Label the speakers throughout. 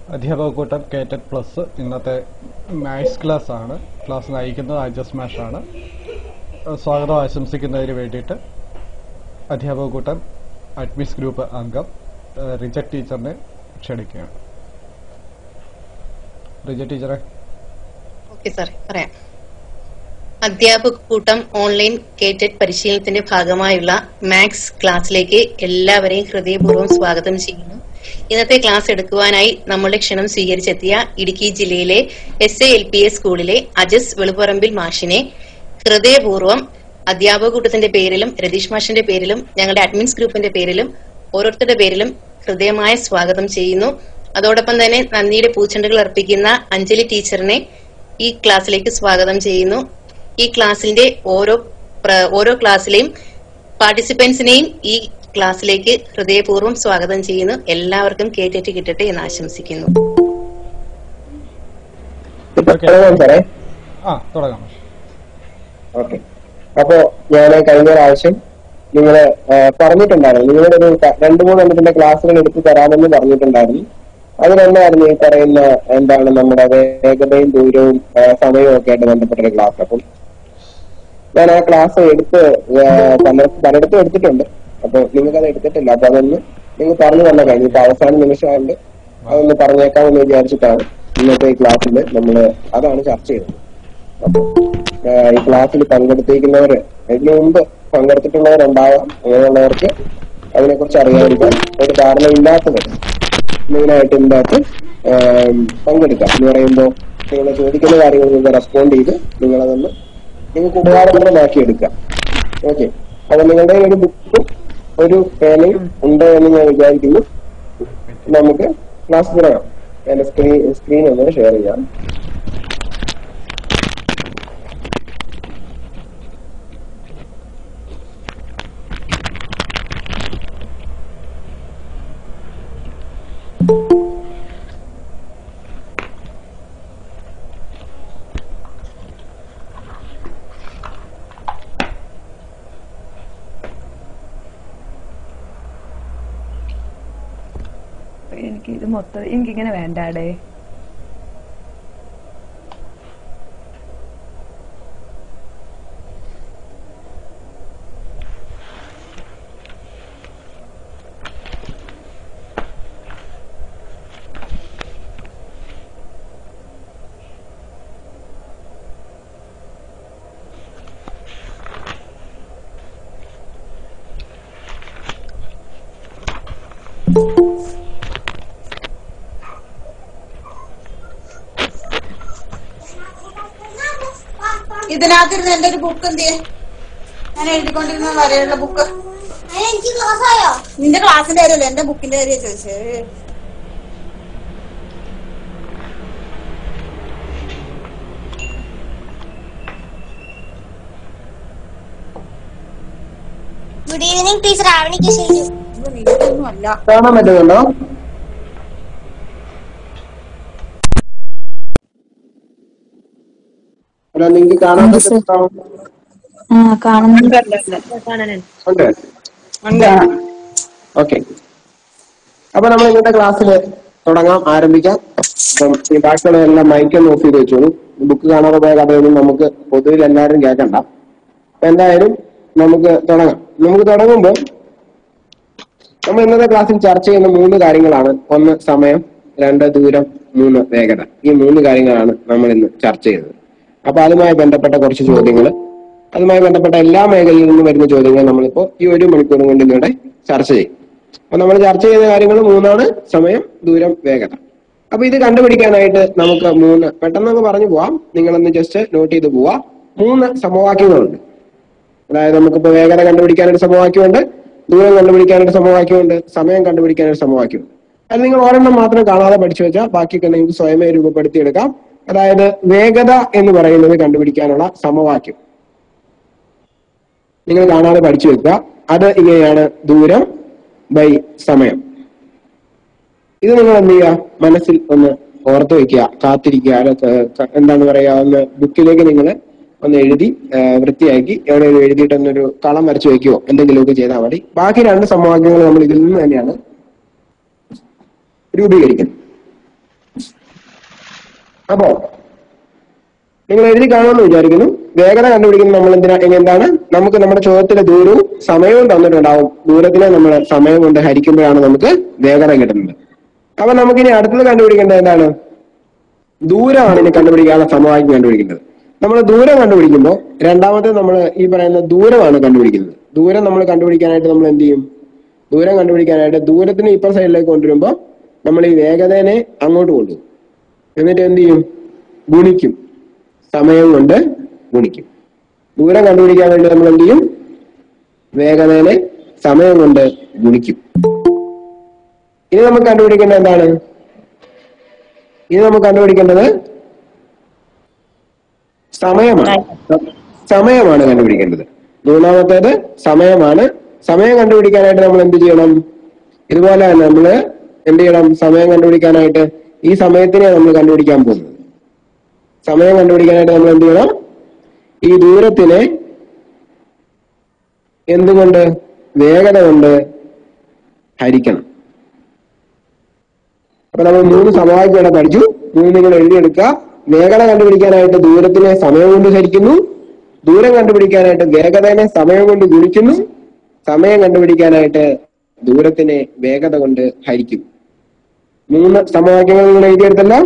Speaker 1: അധ്യാപക കൂട്ടം കേറ്റഡ് പ്ലസ് ഇന്നത്തെ മാത്സ് ക്ലാസ് ആണ് ക്ലാസ് നയിക്കുന്നത് അജസ് മാഷ് ആണ് ഏഹ് സ്വാഗതം ആശംസിക്കുന്നതിന് വേണ്ടിയിട്ട് അധ്യാപക കൂട്ടം അഡ്മിസ് ഗ്രൂപ്പ് അംഗം ഏഹ് റിജ ടീച്ചറിനെ ക്ഷണിക്കുകയാണ് റിജ ടീച്ചറെ
Speaker 2: ഓക്കെ സാർ പറയാം അധ്യാപക കൂട്ടം ഓൺലൈൻ കേറ്റഡ് പരിശീലനത്തിന്റെ ഭാഗമായുള്ള മാത്സ് ക്ലാസ്സിലേക്ക് എല്ലാവരെയും ഹൃദയപൂർവ്വം സ്വാഗതം ചെയ്യുന്നു ഇന്നത്തെ ക്ലാസ് എടുക്കുവാനായി നമ്മളുടെ ക്ഷണം സ്വീകരിച്ചെത്തിയ ഇടുക്കി ജില്ലയിലെ S A L P S സ്കൂളിലെ അജസ് വെളുപ്പറമ്പിൽ മാഷിനെ ഹൃദയപൂർവ്വം അധ്യാപക കൂട്ടത്തിന്റെ പേരിലും രതീഷ് മാഷിന്റെ പേരിലും ഞങ്ങളുടെ അഡ്മിൻസ് ഗ്രൂപ്പിന്റെ പേരിലും ഓരോരുത്തരുടെ പേരിലും ഹൃദയമായ സ്വാഗതം ചെയ്യുന്നു അതോടൊപ്പം തന്നെ നന്ദിയുടെ പൂച്ചെണ്ടുകൾ അർപ്പിക്കുന്ന അഞ്ജലി ടീച്ചറിനെ ഈ ക്ലാസ്സിലേക്ക് സ്വാഗതം ചെയ്യുന്നു ഈ ക്ലാസ്സിന്റെ ഓരോ പ്ര- ഓരോ ക്ലാസ്സിലെയും പാർട്ടിസിപ്പൻസിനെയും ഈ ക്ലാസ്സിലേക്ക് ഹൃദയപൂർവ്വം സ്വാഗതം ചെയ്യുന്നു എല്ലാവർക്കും കേട്ടിട്ട് കിട്ടട്ടെ എന്ന് ആശംസിക്കുന്നു
Speaker 3: തുടങ്ങാം സാറേ
Speaker 1: ആ തുടങ്ങാം മാഷ്
Speaker 3: ഓക്കെ അപ്പോ ഞാൻ കഴിഞ്ഞ പ്രാവശ്യം നിങ്ങള് ആ, പറഞ്ഞിട്ടുണ്ടായിരുന്നു നിങ്ങളുടെ ഒരു ക- രണ്ടു മൂന്ന് എണ്ണത്തിന്റെ ക്ലാസ്സുകൾ എടുത്തു തരാമെന്ന് പറഞ്ഞിട്ടുണ്ടായിരുന്നു അതിലെന്നായിരുന്നു ഈ പറയുന്ന എന്താണ് നമ്മുടെ വേഗതയും ദൂരവും ആ, സമയവും ഒക്കെ ആയിട്ട് ബന്ധപ്പെട്ട ഒരു ക്ലാസ് അപ്പം ഞാൻ ആ ക്ലാസ് എടുത്ത് ആ, പല- പലയിടത്തും എടുത്തിട്ടുണ്ട് അപ്പൊ നിങ്ങൾക്ക് അത് എടുത്തിട്ടില്ല അപ്പൊ അതൊന്ന് നിങ്ങൾ പറഞ്ഞു തന്ന കഴിഞ്ഞു ഇപ്പൊ അവസാന നിമിഷമായിട്ട് അതൊന്ന് പറഞ്ഞേക്കാമെന്ന് വിചാരിച്ചിട്ടാണ് ഇന്നത്തെ ഈ ക്ലാസ്സിൽ നമ്മള് അതാണ് ചർച്ച ചെയ്തത് അപ്പൊ ആ, ഈ ക്ലാസ്സിൽ പങ്കെടുത്തിരിക്കുന്നവര് ഇതിനു മുമ്പ് പങ്കെടുത്തിട്ടുള്ളവരുണ്ടാവാം അങ്ങനെയുള്ളവർക്ക് അതിനെക്കുറിച്ച് അറിയാതിരിക്കാൻ ഒരു ധാരണയില്ലാത്തവർ മെയിനായിട്ട് ഇതിന്റെ അകത്ത് ആം, പങ്കെടുക്കാം എന്ന് പറയുമ്പോൾ നിങ്ങൾ ചോദിക്കുന്ന കാര്യങ്ങൾ നിങ്ങൾ റെസ്പോണ്ട് ചെയ്ത് നിങ്ങളതൊന്ന് നിങ്ങൾക്ക് ഉപകാരപ്രദമാക്കി എടുക്കാം ഓക്കെ അപ്പൊ നിങ്ങളുടെ കയ്യിൽ ഒരു ബുക്കും ഒരു പേനയും ഉണ്ട് എന്ന് ഞാൻ വിചാരിക്കുന്നു നമുക്ക് ക്ലാസ് തുടങ്ങാം എന്റെ സ്ക്രീൻ സ്ക്രീൻ ഒന്ന് ഷെയർ ചെയ്യാം
Speaker 4: എനിക്ക് ഇത് മൊത്തം എനിക്കിങ്ങനെ വേണ്ടാടേ
Speaker 5: ഇതിനകത്തിരുന്ന് എന്റെ ഒരു ബുക്ക് എന്ത് ചെയ്യേ ഞാൻ എഴുതിക്കൊണ്ടിരുന്ന വരെയുള്ള ബുക്ക്
Speaker 6: എനിക്ക് ക്ലാസ് ആയോ
Speaker 5: നിന്റെ ക്ലാസ്സിന്റെ കാര്യമല്ല എന്റെ ബുക്കിന്റെ കാര്യം ചോദിച്ചേ
Speaker 6: ഗുഡ് ഈവനിങ് ടീച്ചർ ആവണിക്ക് ശരി
Speaker 5: ഇത് നിന്റെയൊന്നും അല്ല
Speaker 3: കാണാൻ പറ്റുന്നുണ്ടോ അല്ല നിങ്ങൾക്ക് കാണാൻ പറ്റുന്നുണ്ടോ
Speaker 7: ആ കാണുന്നുണ്ട്
Speaker 3: ഉണ്ട് ഓക്കെ അപ്പൊ നമ്മൾ ഇന്നത്തെ ക്ലാസ്സിൽ തുടങ്ങാം ആരംഭിക്കാം അപ്പം ഈ ബാക്കിയുള്ള എല്ലാം മൈക്ക് ഒന്ന് ഓഫ് ചെയ്ത് വെച്ചോളൂ ബുക്ക് കാണാതെ പോയ കഥയൊന്നും നമുക്ക് പൊതുവിൽ എല്ലാവരും കേൾക്കണ്ട അപ്പൊ എന്തായാലും നമുക്ക് തുടങ്ങാം നമുക്ക് തുടങ്ങുമ്പോൾ നമ്മൾ ഇന്നത്തെ ക്ലാസ്സിൽ ചർച്ച ചെയ്യുന്ന മൂന്ന് കാര്യങ്ങളാണ് ഒന്ന് സമയം രണ്ട് ദൂരം മൂന്ന് വേഗത ഈ മൂന്ന് കാര്യങ്ങളാണ് നമ്മൾ ഇന്ന് ചർച്ച ചെയ്തത് അപ്പൊ അതുമായി ബന്ധപ്പെട്ട കുറച്ച് ചോദ്യങ്ങൾ അതുമായി ബന്ധപ്പെട്ട എല്ലാ മേഖലയിൽ നിന്നും വരുന്ന ചോദ്യങ്ങൾ നമ്മളിപ്പോ ഈ ഒരു മണിക്കൂർ കൊണ്ട് ഇന്നിവിടെ ചർച്ച ചെയ്യും അപ്പൊ നമ്മൾ ചർച്ച ചെയ്ത കാര്യങ്ങൾ മൂന്നാണ് സമയം ദൂരം വേഗത അപ്പൊ ഇത് കണ്ടുപിടിക്കാനായിട്ട് നമുക്ക് മൂന്ന് പെട്ടെന്നൊക്കെ പറഞ്ഞു പോവാം നിങ്ങളൊന്ന് ജസ്റ്റ് നോട്ട് ചെയ്ത് പോവാം മൂന്ന് സമവാക്യങ്ങളുണ്ട് അതായത് നമുക്കിപ്പോ വേഗത കണ്ടുപിടിക്കാനൊരു സമവാക്യമുണ്ട് ദൂരം കണ്ടുപിടിക്കാനൊരു സമവാക്യമുണ്ട് സമയം കണ്ടുപിടിക്കാനൊരു സമവാക്യമുണ്ട് അത് നിങ്ങൾ ഒരെണ്ണം മാത്രം കാണാതെ പഠിച്ചു വെച്ചാൽ ബാക്കിയൊക്കെ നിങ്ങൾക്ക് സ്വയമേ രൂപപ്പെടുത്തിയെടുക്കാം അതായത് വേഗത എന്ന് പറയുന്നത് കണ്ടുപിടിക്കാനുള്ള സമവാക്യം നിങ്ങൾ കാണാതെ പഠിച്ചു വെക്കുക അത് ഇങ്ങനെയാണ് ദൂരം ബൈ സമയം ഇത് നിങ്ങൾ എന്ത് ചെയ്യുക മനസ്സിൽ ഒന്ന് ഓർത്ത് വെക്കുക കാത്തിരിക്കുക അല്ല, ക- ക- എന്താണ് പറയാ ഒന്ന് ബുക്കിലേക്ക് നിങ്ങൾ ഒന്ന് എഴുതി ആ, വൃത്തിയാക്കി എവിടെയെങ്കിലും എഴുതിയിട്ട് ഒന്നൊരു കളം വരച്ചു വെക്കുകയോ എന്തെങ്കിലുമൊക്കെ ചെയ്താൽ മതി ബാക്കി രണ്ട് സമവാക്യങ്ങൾ നമ്മൾ ഇതിൽ നിന്ന് തന്നെയാണ് രൂപീകരിക്കുന്നത് അപ്പോ നിങ്ങൾ എഴുതി കാണുമെന്ന് വിചാരിക്കുന്നു വേഗത കണ്ടുപിടിക്കുന്ന നമ്മൾ എന്തിനാ ഇനി എന്താണ് നമുക്ക് നമ്മുടെ ചോദ്യത്തിലെ ദൂരവും സമയവും തന്നിട്ടുണ്ടാവും ദൂരത്തിനെ നമ്മൾ സമയം കൊണ്ട് ഹരിക്കുമ്പോഴാണ് നമുക്ക് വേഗത കിട്ടുന്നത് അപ്പൊ നമുക്കിനി അടുത്തത് കണ്ടുപിടിക്കേണ്ടത് എന്താണ് ദൂരമാണ് ഇനി കണ്ടുപിടിക്കാനുള്ള സമവാക്യം കണ്ടുപിടിക്കുന്നത് നമ്മൾ ദൂരം കണ്ടുപിടിക്കുമ്പോൾ രണ്ടാമത്തെ നമ്മൾ ഈ പറയുന്ന ദൂരമാണ് കണ്ടുപിടിക്കുന്നത് ദൂരം നമ്മൾ കണ്ടുപിടിക്കാനായിട്ട് നമ്മൾ എന്ത് ചെയ്യും ദൂരം കണ്ടുപിടിക്കാനായിട്ട് ദൂരത്തിന് ഇപ്പുറ സൈഡിലേക്ക് കൊണ്ടുവരുമ്പോൾ നമ്മൾ ഈ വേഗതനെ അങ്ങോട്ട് കൊണ്ടുപോകും എന്നിട്ട് എന്ത് ചെയ്യും ഗുണിക്കും സമയം കൊണ്ട് ഗുണിക്കും ദൂരം കണ്ടുപിടിക്കാൻ വേണ്ടി നമ്മൾ എന്ത് ചെയ്യും വേഗതനെ സമയം കൊണ്ട് ഗുണിക്കും ഇനി നമുക്ക് കണ്ടുപിടിക്കേണ്ടത് എന്താണ് ഇനി നമുക്ക് കണ്ടുപിടിക്കേണ്ടത് സമയമാണ് സമയമാണ് കണ്ടുപിടിക്കേണ്ടത് മൂന്നാമത്തേത് സമയമാണ് സമയം കണ്ടുപിടിക്കാനായിട്ട് നമ്മൾ എന്ത് ചെയ്യണം ഇതുപോലെ തന്നെ നമ്മൾ എന്ത് ചെയ്യണം സമയം കണ്ടുപിടിക്കാനായിട്ട് ഈ സമയത്തിനെ നമ്മൾ കണ്ടുപിടിക്കാൻ പോകുന്നത് സമയം കണ്ടുപിടിക്കാനായിട്ട് നമ്മൾ എന്ത് ചെയ്യണം ഈ ദൂരത്തിനെ എന്തുകൊണ്ട് വേഗത കൊണ്ട് ഹരിക്കണം അപ്പൊ നമ്മൾ മൂന്ന് സമവാക്യം ഇവിടെ പഠിച്ചു മൂന്ന് നിങ്ങൾ എഴുതിയെടുക്കുക വേഗത കണ്ടുപിടിക്കാനായിട്ട് ദൂരത്തിനെ സമയം കൊണ്ട് ഹരിക്കുന്നു ദൂരം കണ്ടുപിടിക്കാനായിട്ട് വേഗതനെ സമയം കൊണ്ട് ഗുണിക്കുന്നു സമയം കണ്ടുപിടിക്കാനായിട്ട് ദൂരത്തിനെ വേഗത കൊണ്ട് ഹരിക്കും മൂന്ന് സമവാക്യങ്ങൾ നിങ്ങൾ എഴുതിയെടുത്തല്ലോ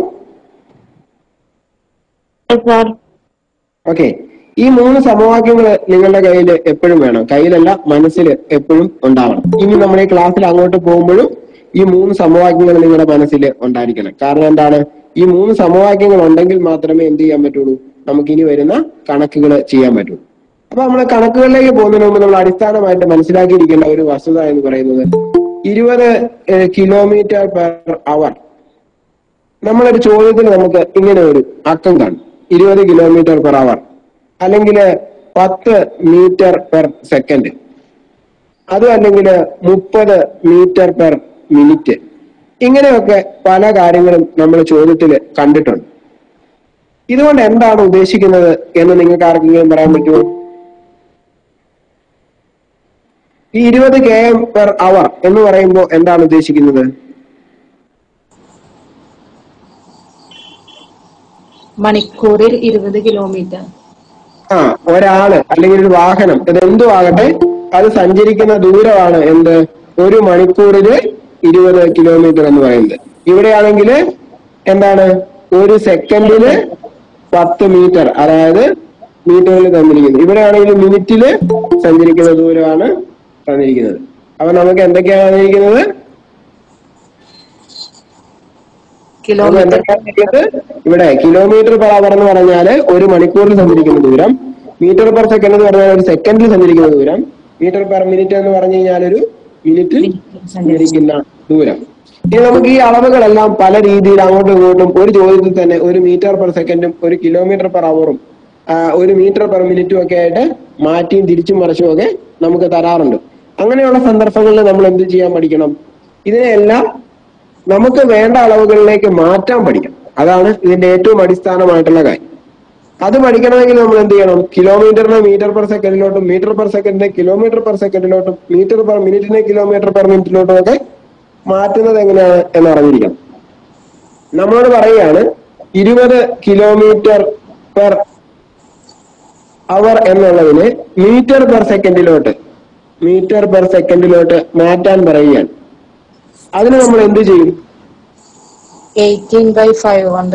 Speaker 6: സാർ
Speaker 3: ഓക്കെ ഈ മൂന്ന് സമവാക്യങ്ങൾ നിങ്ങളുടെ കയ്യിൽ എപ്പോഴും വേണം കയ്യിലല്ല മനസ്സിൽ എപ്പോഴും ഉണ്ടാവണം ഇനി നമ്മൾ ഈ ക്ലാസ്സിൽ അങ്ങോട്ട് പോകുമ്പോഴും ഈ മൂന്ന് സമവാക്യങ്ങൾ നിങ്ങളുടെ മനസ്സിൽ ഉണ്ടായിരിക്കണം കാരണം എന്താണ് ഈ മൂന്ന് സമവാക്യങ്ങൾ ഉണ്ടെങ്കിൽ മാത്രമേ എന്ത് ചെയ്യാൻ പറ്റുള്ളൂ നമുക്ക് ഇനി വരുന്ന കണക്കുകൾ ചെയ്യാൻ പറ്റുള്ളൂ അപ്പൊ നമ്മൾ കണക്കുകളിലേക്ക് പോകുന്നതിന് മുമ്പ് നമ്മൾ അടിസ്ഥാനമായിട്ട് മനസ്സിലാക്കിയിരിക്കേണ്ട ഒരു വസ്തുത എന്ന് പറയുന്നത് ഇരുപത് കിലോമീറ്റർ പെർ അവർ നമ്മളൊരു ചോദ്യത്തിൽ നമുക്ക് ഇങ്ങനെ ഒരു അക്കം കാണും ഇരുപത് കിലോമീറ്റർ പെർ അവർ അല്ലെങ്കിൽ പത്ത് മീറ്റർ പെർ സെക്കൻഡ് അതും അല്ലെങ്കിൽ മുപ്പത് മീറ്റർ പെർ മിനിറ്റ് ഇങ്ങനെയൊക്കെ പല കാര്യങ്ങളും നമ്മൾ ചോദ്യത്തിൽ കണ്ടിട്ടുണ്ട് ഇതുകൊണ്ട് എന്താണ് ഉദ്ദേശിക്കുന്നത് എന്ന് നിങ്ങൾക്ക് ആർക്കെങ്കിലും പറയാൻ പറ്റുമോ ഈ ഇരുപത് കെ എം പെർ അവർ എന്ന് പറയുമ്പോൾ എന്താണ് ഉദ്ദേശിക്കുന്നത്
Speaker 8: മണിക്കൂറിൽ ഇരുപത് കിലോമീറ്റർ
Speaker 3: ആ ഒരാള് അല്ലെങ്കിൽ ഒരു വാഹനം ഇത് എന്തും ആകട്ടെ അത് സഞ്ചരിക്കുന്ന ദൂരമാണ് എന്ത് ഒരു മണിക്കൂറില് ഇരുപത് കിലോമീറ്റർ എന്ന് പറയുന്നത് ഇവിടെയാണെങ്കിൽ എന്താണ് ഒരു സെക്കൻഡില് പത്ത് മീറ്റർ അതായത് മീറ്ററിൽ തന്നിരിക്കുന്നത് ഇവിടെയാണെങ്കിൽ മിനിറ്റില് സഞ്ചരിക്കുന്ന ദൂരമാണ് തന്നിരിക്കുന്നത് അപ്പൊ നമുക്ക് എന്തൊക്കെയാണ് തന്നിരിക്കുന്നത് അപ്പൊ
Speaker 8: കിലോമീറ്റർ
Speaker 3: എന്തൊക്കെയാണ് തന്നിരിക്കുന്നത്? ഇവിടെ കിലോമീറ്റർ പെർ അവർ എന്ന് പറഞ്ഞാല് ഒരു മണിക്കൂറിൽ സഞ്ചരിക്കുന്ന ദൂരം മീറ്റർ പെർ സെക്കൻഡ് എന്ന് പറഞ്ഞാൽ ഒരു സെക്കൻഡിൽ സഞ്ചരിക്കുന്ന ദൂരം മീറ്റർ പെർ മിനിറ്റ് എന്ന് പറഞ്ഞു കഴിഞ്ഞാൽ ഒരു മിനിറ്റിൽ സഞ്ചരിക്കുന്ന ദൂരം ഇനി നമുക്ക് ഈ അളവുകളെല്ലാം പല രീതിയിൽ അങ്ങോട്ടും ഇങ്ങോട്ടും ഒരു ചോദ്യത്തിൽ തന്നെ ഒരു മീറ്റർ പെർ സെക്കൻഡും ഒരു കിലോമീറ്റർ പെർ അവറും ഒരു മീറ്റർ പെർ മിനിറ്റും ഒക്കെ ആയിട്ട് മാറ്റിയും തിരിച്ചും മറിച്ചും ഒക്കെ നമുക്ക് തരാറുണ്ട് അങ്ങനെയുള്ള സന്ദർഭങ്ങളിൽ നമ്മൾ എന്ത് ചെയ്യാൻ പഠിക്കണം ഇതിനെല്ലാം നമുക്ക് വേണ്ട അളവുകളിലേക്ക് മാറ്റാൻ പഠിക്കണം അതാണ് ഇതിന്റെ ഏറ്റവും അടിസ്ഥാനമായിട്ടുള്ള കാര്യം അത് പഠിക്കണമെങ്കിൽ നമ്മൾ എന്ത് ചെയ്യണം കിലോമീറ്ററിനെ മീറ്റർ പെർ സെക്കൻഡിലോട്ടും മീറ്റർ പെർ സെക്കൻഡിനെ കിലോമീറ്റർ പെർ സെക്കൻഡിലോട്ടും മീറ്റർ പെർ മിനിറ്റിനെ കിലോമീറ്റർ പെർ മിനിറ്റിലോട്ടും ഒക്കെ മാറ്റുന്നത് എങ്ങനെയാണ് എന്ന് അറിഞ്ഞിരിക്കണം നമ്മളോട് പറയുകയാണ് ഇരുപത് കിലോമീറ്റർ പെർ അവർ എന്നുള്ളതിന് മീറ്റർ പെർ സെക്കൻഡിലോട്ട് മീറ്റർ പെർ സെക്കൻഡിലോട്ട് മാറ്റാൻ പറയുകയാണ് അതിന് നമ്മൾ എന്ത് ചെയ്യും
Speaker 8: എയ്റ്റീൻ ബൈ ഫൈവ് കൊണ്ട്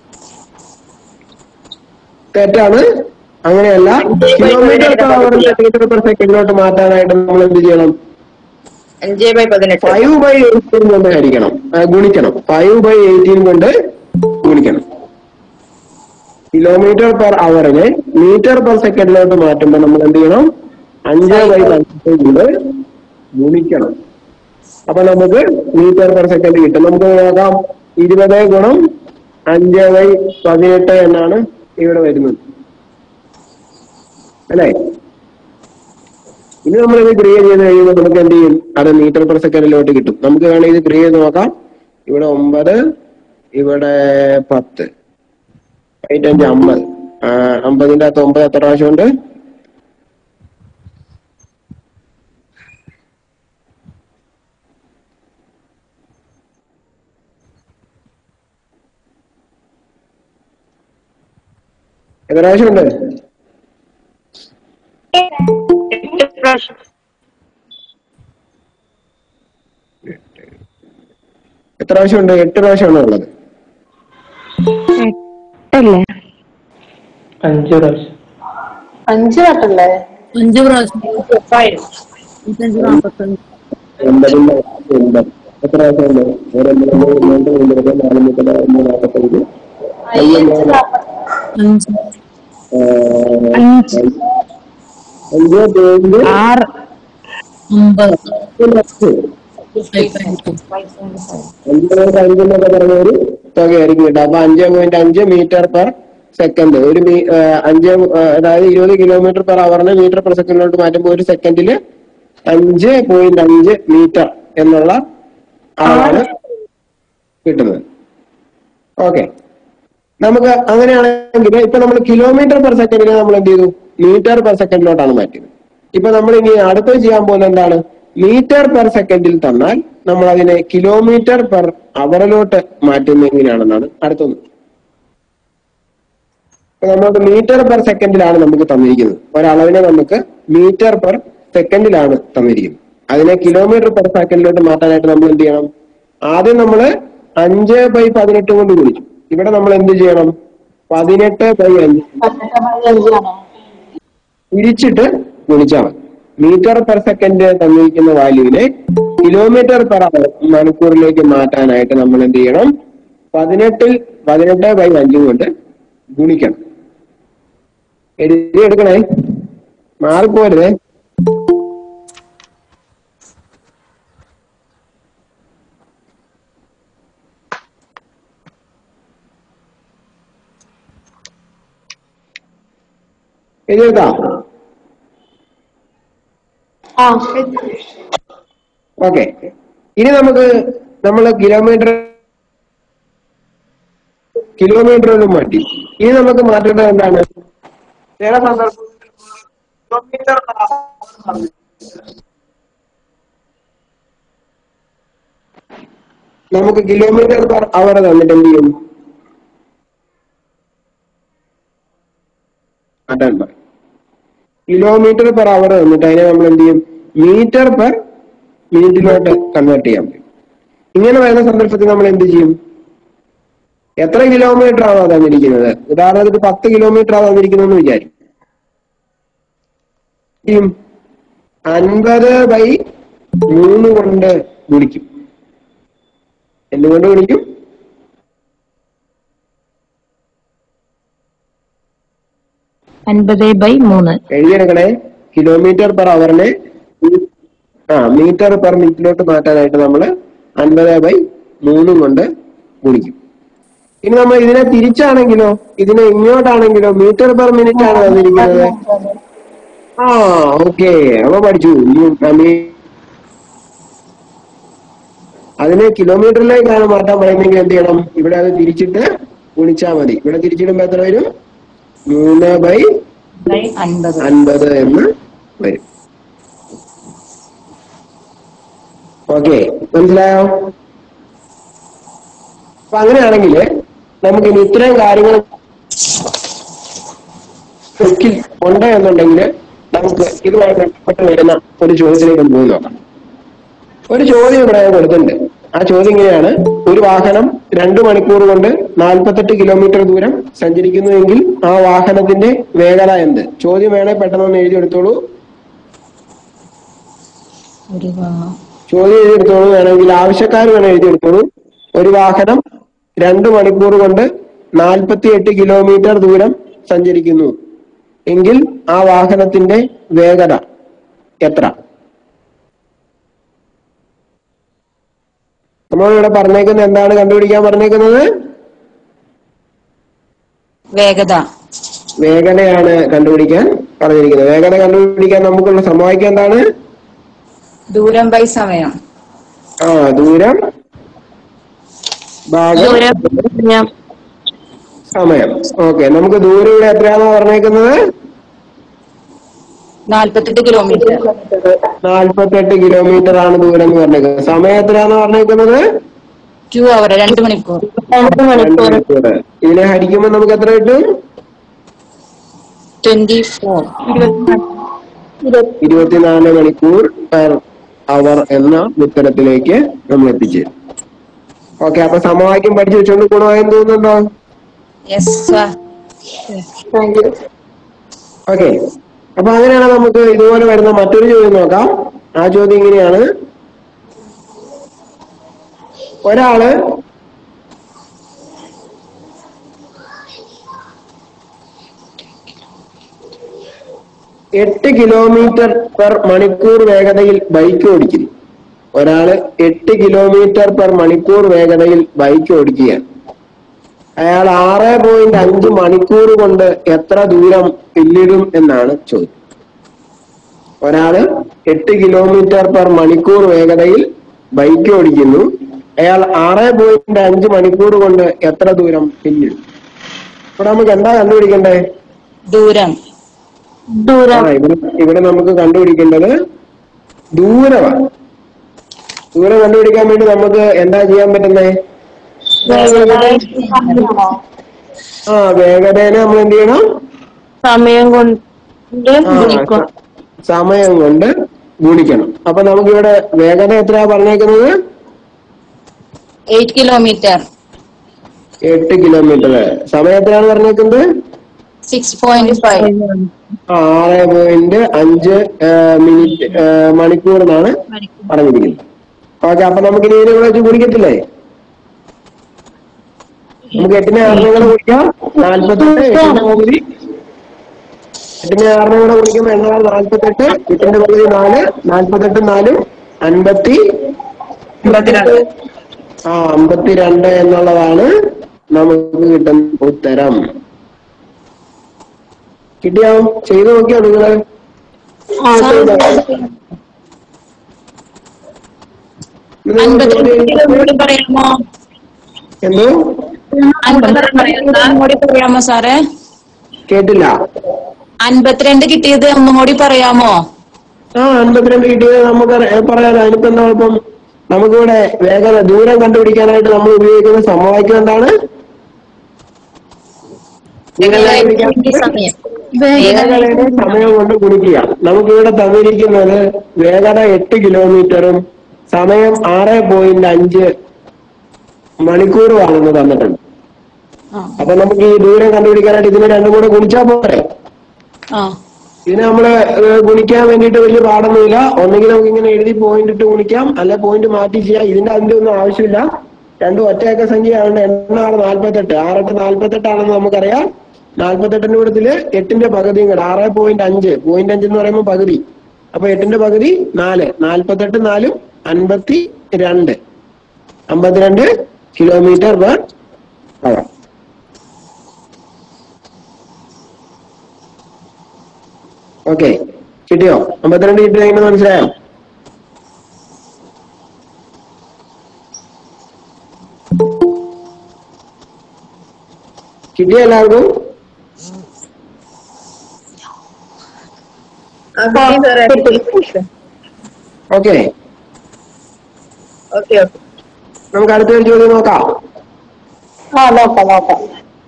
Speaker 3: തെറ്റാണ് അങ്ങനെയല്ല kilometre per hour metre per സെക്കൻഡിലോട്ട് മാറ്റാനായിട്ട് നമ്മൾ എന്ത് ചെയ്യണം
Speaker 2: അഞ്ച് ബൈ പതിനെട്ട്
Speaker 3: ഫൈവ് ബൈ എയ്റ്റീൻ കൊണ്ട് ഹരിക്കണം ആ, ഗുണിക്കണം ഫൈവ് ബൈ എയ്റ്റീൻ കൊണ്ട് ഗുണിക്കണം കിലോമീറ്റർ പെർ അവറിനെ മീറ്റർ പെർ സെക്കൻഡിലോട്ട് മാറ്റുമ്പോൾ നമ്മൾ എന്ത് ചെയ്യണം അഞ്ച് ബൈ പതിനെട്ട് കൊണ്ട് ഗുണിക്കണം അപ്പൊ നമുക്ക് മീറ്റർ പെർ സെക്കൻഡ് കിട്ടും നമുക്ക് നോക്കാം ഇരുപത് ഗുണം അഞ്ച് ബൈ പതിനെട്ട് എന്നാണ് ഇവിടെ വരുന്നത് അല്ലേ ഇനി നമ്മൾ ഇത് ക്രിയ ചെയ്ത് കഴിയുമ്പോൾ നമുക്ക് എന്ത് ചെയ്യും അത് മീറ്റർ പെർ സെക്കൻഡിലോട്ട് കിട്ടും നമുക്ക് വേണമെങ്കിൽ ഇത് ക്രിയ ചെയ്ത് നോക്കാം ഇവിടെ ഒമ്പത് ഇവിടെ പത്ത് എയ്റ്റ് അഞ്ച് അമ്പത് ആ, അമ്പതിന്റെ അകത്ത് ഒമ്പത് എത്ര പ്രാവശ്യം ഉണ്ട് എത്ര പ്രാവശ്യമുണ്ട് എത്ര പ്രാവശ്യമുണ്ട് എട്ട് പ്രാവശ്യമാണോ ഉള്ളത്
Speaker 4: എട്ടല്ലേ
Speaker 9: അഞ്ച് പ്രാവശ്യം
Speaker 8: അഞ്ച് വട്ടല്ലേ
Speaker 10: അഞ്ച് പ്രാവശ്യം ഇരുപത്തഞ്ച് നാൽപ്പത്തഞ്ച്
Speaker 3: എൺപതിന്റെ എൺപത് എത്ര പ്രാവശ്യമുണ്ട് ഒരു മൂന്ന് രണ്ട് മൂന്ന് നാല് മുപ്പത് ഒന്ന് നാൽപ്പത്തഞ്ച്
Speaker 8: അയ്യഞ്ച്
Speaker 10: അഞ്ച്
Speaker 3: അഞ്ച് അഞ്ച് പോയിന്റ്
Speaker 4: ആറ്
Speaker 10: അമ്പത്
Speaker 3: അഞ്ച് പോയിന്റ് അഞ്ച് എന്നൊക്കെ പറഞ്ഞ ഒരു തുകയായിരിക്കും കേട്ടോ അപ്പൊ അഞ്ച് പോയിന്റ് അഞ്ച് മീറ്റർ പെർ സെക്കൻഡ് ഒരു മീ- ആ, അഞ്ച് ആ, അതായത് ഇരുപത് കിലോമീറ്റർ പെർ അവറിന് മീറ്റർ പെർ സെക്കൻഡിലോട്ട് മാറ്റുമ്പോൾ ഒരു സെക്കൻഡില് അഞ്ച് പോയിന്റ് അഞ്ച് മീറ്റർ എന്നുള്ള അളവാണ് കിട്ടുന്നത് ഓക്കെ നമുക്ക് അങ്ങനെയാണെങ്കിൽ ഇപ്പൊ നമ്മൾ കിലോമീറ്റർ പെർ സെക്കൻഡിനെ നമ്മൾ എന്ത് ചെയ്തു മീറ്റർ പെർ സെക്കൻഡിലോട്ടാണ് മാറ്റിയത് ഇപ്പൊ നമ്മൾ ഇനി അടുത്തത് ചെയ്യാൻ പോകുന്നത് എന്താണ് മീറ്റർ പെർ സെക്കൻഡിൽ തന്നാൽ നമ്മൾ അതിനെ കിലോമീറ്റർ പെർ അവറിലോട്ട് മാറ്റുന്നത് എങ്ങനെയാണെന്നാണ് അടുത്തത് ഇപ്പൊ നമ്മൾക്ക് മീറ്റർ പെർ സെക്കൻഡിലാണ് നമുക്ക് തന്നിരിക്കുന്നത് ഒരളവിനെ നമുക്ക് മീറ്റർ പെർ സെക്കൻഡിലാണ് തന്നിരിക്കുന്നത് അതിനെ കിലോമീറ്റർ പെർ സെക്കൻഡിലോട്ട് മാറ്റാനായിട്ട് നമ്മൾ എന്ത് ചെയ്യണം ആദ്യം നമ്മൾ അഞ്ച് ബൈ പതിനെട്ട് കൊണ്ട് ഗുണിച്ചു ഇവിടെ നമ്മൾ എന്ത് ചെയ്യണം പതിനെട്ട് ബൈ അഞ്ച് തിരിച്ചിട്ട് ഗുണിച്ചാൽ മതി മീറ്റർ പെർ സെക്കൻഡ് തന്നിരിക്കുന്ന വാല്യൂവിനെ കിലോമീറ്റർ പെർ അവർ മണിക്കൂറിലേക്ക് മാറ്റാനായിട്ട് നമ്മൾ എന്ത് ചെയ്യണം പതിനെട്ടിൽ പതിനെട്ട് ബൈ അഞ്ചും കൊണ്ട് ഗുണിക്കണം എഴുതി എടുക്കണേ മാറിപ്പോരുതേ എഴുതിയെടുക്കാം ഓക്കെ ഇനി നമുക്ക് നമ്മൾ കിലോമീറ്റർ കിലോമീറ്ററിലും മാറ്റി ഇനി നമുക്ക് മാറ്റേണ്ടത് എന്താണ് ചില സന്ദർഭത്തിൽ കിലോമീറ്റർ നമുക്ക് കിലോമീറ്റർ പെർ അവർ തന്നിട്ട് എന്ത് ചെയ്യും മാറ്റാൻ പറയും കിലോമീറ്റർ പെർ അവർ തന്നിട്ട് അതിനെ നമ്മൾ എന്ത് ചെയ്യും മീറ്റർ പെർ മിനിറ്റിലോട്ട് കൺവേർട്ട് ചെയ്യാൻ പറ്റും ഇങ്ങനെ വരുന്ന സന്ദർഭത്തിൽ നമ്മൾ എന്ത് ചെയ്യും എത്ര കിലോമീറ്റർ ആണോ തന്നിരിക്കുന്നത് ഉദാഹരണത്തിന് പത്ത് കിലോമീറ്റർ ആണ് തന്നിരിക്കുന്നതെന്ന് വിചാരിക്കും ചെയ്യും അൻപത് ബൈ മൂന്ന് കൊണ്ട് ഗുണിക്കും എന്തുകൊണ്ട് ഗുണിക്കും
Speaker 8: അൻപത് ബൈ മൂന്ന്
Speaker 3: എഴുതിയെടുക്കണേ കിലോമീറ്റർ പെർ അവറിനെ ആ മീറ്റർ പെർ മിനിറ്റിലോട്ട് മാറ്റാനായിട്ട് നമ്മൾ അൻപത് ബൈ മൂന്നും കൊണ്ട് ഗുണിക്കും ഇനി നമ്മൾ ഇതിനെ തിരിച്ചാണെങ്കിലോ ഇതിനെ ഇങ്ങോട്ടാണെങ്കിലോ മീറ്റർ പെർ മിനിറ്റ് ആണ് തന്നിരിക്കുന്നത് ആ ഓക്കെ അപ്പൊ പഠിച്ചു ഉം, ആ, മീ- അതിനെ കിലോമീറ്ററിലേക്കാണ് മാറ്റാൻ പറയുന്നെങ്കിൽ എന്ത് ചെയ്യണം ഇവിടെ അത് തിരിച്ചിട്ട് ഗുണിച്ചാൽ മതി ഇവിടെ തിരിച്ചിടുമ്പോ എത്ര വരും മൂന്ന് ബൈ
Speaker 8: അൻപത്
Speaker 3: അൻപത് എന്ന് വരും ഓക്കെ മനസ്സിലായോ അപ്പൊ അങ്ങനെയാണെങ്കിൽ നമുക്ക് ഇനി ഇത്രയും കാര്യങ്ങൾ ബുക്കിൽ ഉണ്ട് എന്നുണ്ടെങ്കിൽ നമുക്ക് ഇതുമായി ബന്ധപ്പെട്ട് വരുന്ന ഒരു ചോദ്യത്തിലേക്ക് പോയി നോക്കാം ഒരു ചോദ്യം ഇവിടെ ഞാൻ കൊടുത്തിട്ടുണ്ട് ആ ചോദ്യം ഇങ്ങനെയാണ് ഒരു വാഹനം രണ്ടു മണിക്കൂർ കൊണ്ട് നാൽപ്പത്തെട്ട് കിലോമീറ്റർ ദൂരം സഞ്ചരിക്കുന്നുവെങ്കിൽ ആ വാഹനത്തിന്റെ വേഗത എന്ത് ചോദ്യം വേണേ പെട്ടെന്ന് എഴുതി എടുത്തോളൂ
Speaker 8: ഒരു വാ-
Speaker 3: ചോദ്യം എഴുതിയെടുത്തോളൂ വേണമെങ്കിൽ ആവശ്യക്കാർ വേണം എഴുതിയെടുത്തോളൂ ഒരു വാഹനം രണ്ട് മണിക്കൂർ കൊണ്ട് നാൽപ്പത്തി എട്ട് കിലോമീറ്റർ ദൂരം സഞ്ചരിക്കുന്നു എങ്കിൽ ആ വാഹനത്തിന്റെ വേഗത എത്ര നമ്മളിവിടെ പറഞ്ഞേക്കുന്നത് എന്താണ് കണ്ടുപിടിക്കാൻ പറഞ്ഞേക്കുന്നത്
Speaker 8: വേഗത
Speaker 3: വേഗതയാണ് കണ്ടുപിടിക്കാൻ പറഞ്ഞിരിക്കുന്നത് വേഗത കണ്ടുപിടിക്കാൻ നമുക്കുള്ള സമവാക്യം എന്താണ്
Speaker 8: ദൂരം ബൈ സമയം
Speaker 3: ആ ദൂരം ഭാഗം സമയം ഓക്കെ നമുക്ക് ദൂരം ഇവിടെ എത്രയാണോ പറഞ്ഞേക്കുന്നത്
Speaker 8: നാൽപ്പത്തെട്ട് കിലോമീറ്റർ
Speaker 3: നാൽപ്പത്തെട്ട് കിലോമീറ്റർ ആണ് ദൂരം എന്ന് പറഞ്ഞേക്കുന്നത് സമയം എത്രയാണോ പറഞ്ഞേക്കുന്നത്
Speaker 8: ടു അവർ രണ്ട് മണിക്കൂർ
Speaker 3: രണ്ട് മണിക്കൂർ ഇതിനെ ഹരിക്കുമ്പോൾ നമുക്ക് എത്ര കിട്ടും
Speaker 8: ട്വന്റി ഫോർ
Speaker 3: ഇരുപത്തിനാല് മണിക്കൂർ പെർ അവർ എന്ന ഉത്തരത്തിലേക്ക് നമ്മൾ എത്തിച്ചേരും ഓക്കെ അപ്പൊ സമവാക്യം പഠിച്ചു വെച്ചോണ്ട് ഗുണമായെന്ന് തോന്നുന്നുണ്ടോ
Speaker 8: യെസ് സാർ
Speaker 3: ഓക്കെ അപ്പൊ അങ്ങനെയാണ് നമുക്ക് ഇതുപോലെ വരുന്ന മറ്റൊരു ചോദ്യം നോക്കാം ആ ചോദ്യം ഇങ്ങനെയാണ് ഒരാള് എട്ട് കിലോമീറ്റർ പെർ മണിക്കൂർ വേഗതയിൽ ബൈക്ക് ഓടിക്കുന്നു ഒരാള് എട്ട് കിലോമീറ്റർ പെർ മണിക്കൂർ വേഗതയിൽ ബൈക്ക് ഓടിക്കുകയാണ് അയാൾ ആറ് പോയിന്റ് അഞ്ച് മണിക്കൂർ കൊണ്ട് എത്ര ദൂരം പിന്നിടും എന്നാണ് ചോദ്യം ഒരാള് എട്ട് കിലോമീറ്റർ പെർ മണിക്കൂർ വേഗതയിൽ ബൈക്ക് ഓടിക്കുന്നു അയാൾ ആറ് പോയിന്റ് അഞ്ച് മണിക്കൂർ കൊണ്ട് എത്ര ദൂരം പിന്നിടും ഇവിടെ നമുക്ക് എന്താ കണ്ടുപിടിക്കണ്ടേ
Speaker 8: ദൂരം
Speaker 3: ആ ഇവിടെ ഇവിടെ നമുക്ക് കണ്ടുപിടിക്കേണ്ടത് ദൂരമാണ് ദൂരം കണ്ടുപിടിക്കാൻ വേണ്ടി നമുക്ക് എന്താ ചെയ്യാൻ പറ്റുന്നേ ആ വേഗതേനെ നമ്മൾ എന്ത് ചെയ്യണം
Speaker 10: സമയം കൊണ്ട്
Speaker 3: ആ, സ- സമയം കൊണ്ട് ഗുണിക്കണം അപ്പൊ നമുക്കിവിടെ വേഗത എത്രയാ പറഞ്ഞേക്കുന്നത്
Speaker 8: എയ്റ്റ് കിലോമീറ്റർ
Speaker 3: എട്ട് കിലോമീറ്റർ സമയം എത്രയാണ് പറഞ്ഞേക്കുന്നത്
Speaker 8: സിക്സ് പോയിന്റ് ഫൈവ്
Speaker 3: ആറ് പോയിന്റ് അഞ്ച് മിനിറ്റ് മണിക്കൂർ എന്നാണ് പറഞ്ഞിരിക്കുന്നത് ഓക്കെ അപ്പൊ നമുക്ക് ഇനി ഇതിനെ കൂടെ വെച്ച് ഗുണിക്കത്തില്ലേ നമുക്ക് എട്ടിനെ ആറിനെ കൂടെ ഗുണിക്കാം നാല്പത്തെട്ട് എട്ടിന്റെ പകുതി എട്ടിനെ ആറിനെ കൂടെ ഗുണിക്കുമ്പോൾ എണ്ണ നാല്പത്തെട്ട് എട്ടിന്റെ പകുതി നാല് നാല്പത്തെട്ട് നാലും അൻപത്തി ആ അമ്പത്തിരണ്ട് എന്നുള്ളതാണ് നമുക്ക് കിട്ടുന്ന ഉത്തരം കിട്ടിയോ ചെയ്തു നോക്കിയോ നിങ്ങള്
Speaker 8: അൻപത്തിരണ്ട് പറയാമോ
Speaker 3: എന്തോ
Speaker 8: ഒന്നും കൂടി പറയാമോ സാറേ
Speaker 3: കേട്ടില്ല
Speaker 8: അൻപത്തിരണ്ട് കിട്ടിയത് ഒന്നും കൂടി പറയാമോ
Speaker 3: ആ അൻപത്തിരണ്ട് കിട്ടിയത് നമുക്ക് പറയാലോ അതിനിപ്പോ എന്താ കുഴപ്പം നമുക്കിവിടെ വേഗത ദൂരം കണ്ടുപിടിക്കാനായിട്ട് നമ്മൾ ഉപയോഗിക്കുന്ന സമവാക്യം എന്താണ് ദൂരം കണ്ടുപിടിക്കാൻ
Speaker 8: സമയം
Speaker 3: വേഗതയുടെ സമയം കൊണ്ട് ഗുണിക്കുക നമുക്കിവിടെ തന്നിരിക്കുന്നത് വേഗത എട്ട് കിലോമീറ്ററും സമയം ആറ് പോയിന്റ് അഞ്ച് മണിക്കൂറുമാണെന്ന് തന്നിട്ടുണ്ട് അപ്പൊ നമുക്ക് ഈ ദൂരം കണ്ടുപിടിക്കാനായിട്ട് ഇതിനെ രണ്ടും കൂടെ ഗുണിച്ചാൽ പോരെ
Speaker 8: ആ
Speaker 3: ഇതിനെ നമ്മള് ഏഹ്, ഗുണിക്കാൻ വേണ്ടിയിട്ട് വലിയ പാടൊന്നുമില്ല ഒന്നെങ്കിൽ നമുക്ക് ഇങ്ങനെ എഴുതി പോയിന്റ് ഇട്ട് ഗുണിക്കാം അല്ല പോയിന്റ് മാറ്റി ചെയ്യാം ഇതിന്റെ അതിന്റെ ഒന്നും ആവശ്യമില്ല രണ്ടും ഒറ്റയക്ക സംഖ്യയാണ് എണ്ണാണ് നാല്പത്തെട്ട് ആറെട്ട് നാല്പത്തെട്ടാണെന്ന് നമുക്കറിയാം നാല്പത്തെട്ടിന്റെ കൂട്ടത്തില് എട്ടിന്റെ പകുതിയും കൂടെ ആറ് പോയിന്റ് അഞ്ച് പോയിന്റ് അഞ്ച് എന്ന് പറയുമ്പോൾ പകുതി അപ്പൊ എട്ടിന്റെ പകുതി നാല് നാല്പത്തെട്ട് നാലും അൻപത്തി രണ്ട് അമ്പത്തിരണ്ട് കിലോമീറ്റർ പെർ അവർ ഓക്കെ കിട്ടിയോ അമ്പത്തിരണ്ട് കിട്ടിയോ എങ്ങനെ മനസ്സിലായോ കിട്ടിയോ എല്ലാവർക്കും ഓക്കെ
Speaker 11: ഓക്കെ ഓക്കെ
Speaker 3: നമുക്ക് അടുത്തൊരു ചോദ്യം നോക്കാം
Speaker 11: ആ നോക്കാം നോക്കാം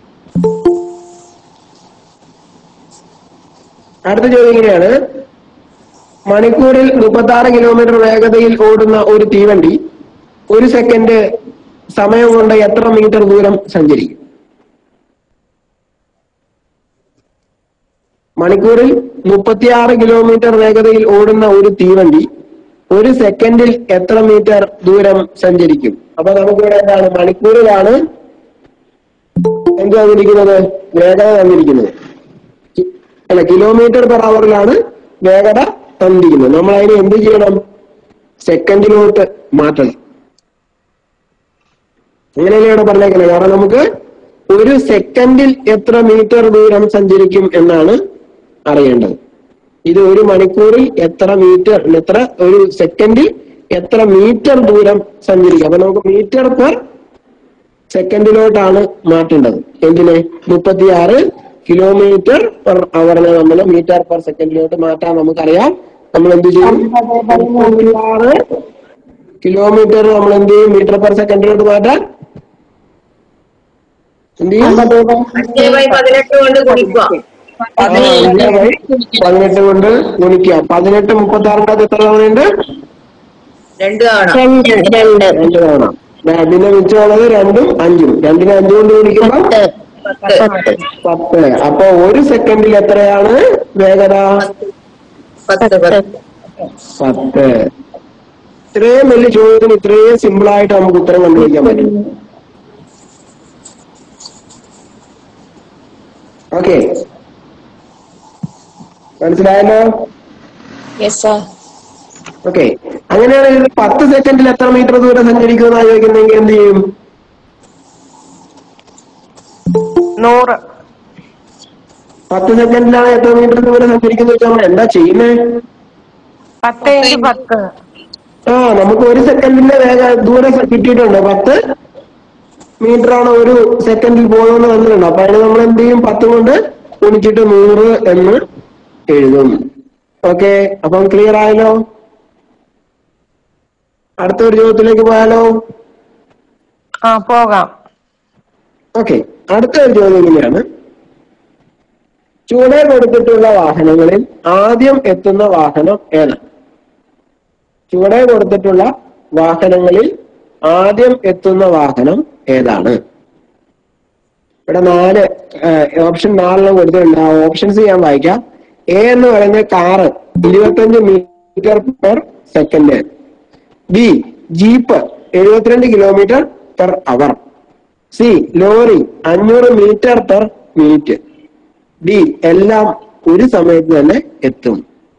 Speaker 3: അടുത്ത ചോദ്യം ഇങ്ങനെയാണ് മണിക്കൂറിൽ മുപ്പത്തി ആറ് കിലോമീറ്റർ വേഗതയിൽ ഓടുന്ന ഒരു തീവണ്ടി ഒരു സെക്കൻഡ് സമയം കൊണ്ട് എത്ര മീറ്റർ ദൂരം സഞ്ചരിക്കും മണിക്കൂറിൽ മുപ്പത്തിയാറ് കിലോമീറ്റർ വേഗതയിൽ ഓടുന്ന ഒരു തീവണ്ടി ഒരു സെക്കൻഡിൽ എത്ര മീറ്റർ ദൂരം സഞ്ചരിക്കും അപ്പൊ നമുക്കിവിടെ എന്താണ് മണിക്കൂറിലാണ് എന്ത് തന്നിരിക്കുന്നത് വേഗത തന്നിരിക്കുന്നത് കി- അല്ല കിലോമീറ്റർ പെർ അവറിലാണ് വേഗത തന്നിരിക്കുന്നത് നമ്മൾ അതിനെ എന്ത് ചെയ്യണം സെക്കൻഡിലോട്ട് മാറ്റണം അങ്ങനെയല്ലേ ഇവിടെ പറഞ്ഞേക്കുന്നത് കാരണം നമുക്ക് ഒരു സെക്കൻഡിൽ എത്ര മീറ്റർ ദൂരം സഞ്ചരിക്കും എന്നാണ് അറിയേണ്ടത് ഇത് ഒരു മണിക്കൂറിൽ എത്ര മീറ്റർ എത്ര ഒരു സെക്കൻഡിൽ എത്ര മീറ്റർ ദൂരം സഞ്ചരിക്കും അപ്പൊ നമുക്ക് മീറ്റർ പെർ സെക്കൻഡിലോട്ടാണ് മാറ്റേണ്ടത് എന്തിന് മുപ്പത്തിയാറ് കിലോമീറ്റർ പെർ അവറിനെ നമ്മൾ മീറ്റർ പെർ സെക്കൻഡിലോട്ട് മാറ്റാൻ നമുക്കറിയാം നമ്മൾ എന്ത് ചെയ്യും മുപ്പത്തിയാറ് കിലോമീറ്റർ നമ്മൾ എന്ത് ചെയ്യും മീറ്റർ പെർ സെക്കൻഡിലോട്ട് മാറ്റാൻ എന്ത് ചെയ്യും
Speaker 11: അഞ്ചേ ബൈ പതിനെട്ട് കൊണ്ട് ഗുണിക്കുക
Speaker 3: ആ, അഞ്ച് ബൈ പതിനെട്ട് കൊണ്ട് ഗുണിക്കുക പതിനെട്ട് മുപ്പത്തി ആറിന്റെ അകത്ത് എത്ര തവണയുണ്ട്
Speaker 2: രണ്ട് തവണ
Speaker 11: രണ്ട് രണ്ട്
Speaker 3: രണ്ട് തവണ ആ, പിന്നെ മിച്ചമുള്ളത് രണ്ടും അഞ്ചും രണ്ടിനെ അഞ്ചു കൊണ്ട് ഗുണിക്കുമ്പോൾ
Speaker 11: പത്ത്
Speaker 3: പത്ത് അപ്പൊ ഒരു സെക്കൻഡിൽ എത്രയാണ് വേഗത
Speaker 2: പത്ത് പത്ത്
Speaker 3: പത്ത് ഇത്രയും വലിയ ചോദ്യത്തിന് ഇത്രയും സിമ്പിൾ ആയിട്ട് നമുക്ക് ഉത്തരം കണ്ടുപിടിക്കാൻ പറ്റും ഓക്കെ മനസ്സിലായല്ലോ
Speaker 8: യെസ് സാർ
Speaker 3: ഓക്കെ അങ്ങനെയാണെങ്കിൽ ഇത് പത്ത് സെക്കൻഡിൽ എത്ര മീറ്റർ ദൂരം സഞ്ചരിക്കുമെന്ന് ആലോചിക്കുന്നെങ്കിൽ എന്ത് ചെയ്യും
Speaker 10: നൂറ്
Speaker 3: പത്ത് സെക്കൻഡിലാണ് എത്ര മീറ്റർ ദൂരം സഞ്ചരിക്കുന്നത് വെച്ചാൽ നമ്മൾ എന്താ ചെയ്യുന്നേ
Speaker 10: പത്ത് ഇൻറ്റു പത്ത്
Speaker 3: ആ നമുക്ക് ഒരു സെക്കൻഡിന്റെ വേഗ ദൂരം കിട്ടിയിട്ടുണ്ട് പത്ത് മീറ്റർ ആണ് ഒരു സെക്കൻഡിൽ പോകുന്നത് വന്നിട്ടുണ്ട് അപ്പൊ അതിന് നമ്മൾ എന്ത് ചെയ്യും പത്ത് കൊണ്ട് ഗുണിച്ചിട്ട് നൂറ് എന്ന് എഴുതും ഓക്കെ അപ്പം ക്ലിയർ ആയല്ലോ അടുത്ത ഒരു ചോദ്യത്തിലേക്ക് പോയാലോ
Speaker 10: ആ പോകാം
Speaker 3: ഓക്കെ അടുത്ത ഒരു ചോദ്യം ഇങ്ങനെയാണ് ചുവടെ കൊടുത്തിട്ടുള്ള വാഹനങ്ങളിൽ ആദ്യം എത്തുന്ന വാഹനം ഏതാണ് ചുവടെ കൊടുത്തിട്ടുള്ള വാഹനങ്ങളിൽ ആദ്യം എത്തുന്ന വാഹനം ഏതാണ് ഇവിടെ നാല് ഓപ്ഷൻ നാലെണ്ണം കൊടുത്തിട്ടുണ്ട് ആ ഓപ്ഷൻസ് ഞാൻ വായിക്കാം എ എന്ന് പറയുന്ന കാറ് ഇരുപത്തഞ്ച് metre per second B jeep എഴുപത്തിരണ്ട് kilometre per hour C lorry അഞ്ഞൂറ് മീറ്റർ പെർ മിനിറ്റ് ഡി എല്ലാം ഒരു സമയത്ത് തന്നെ എത്തും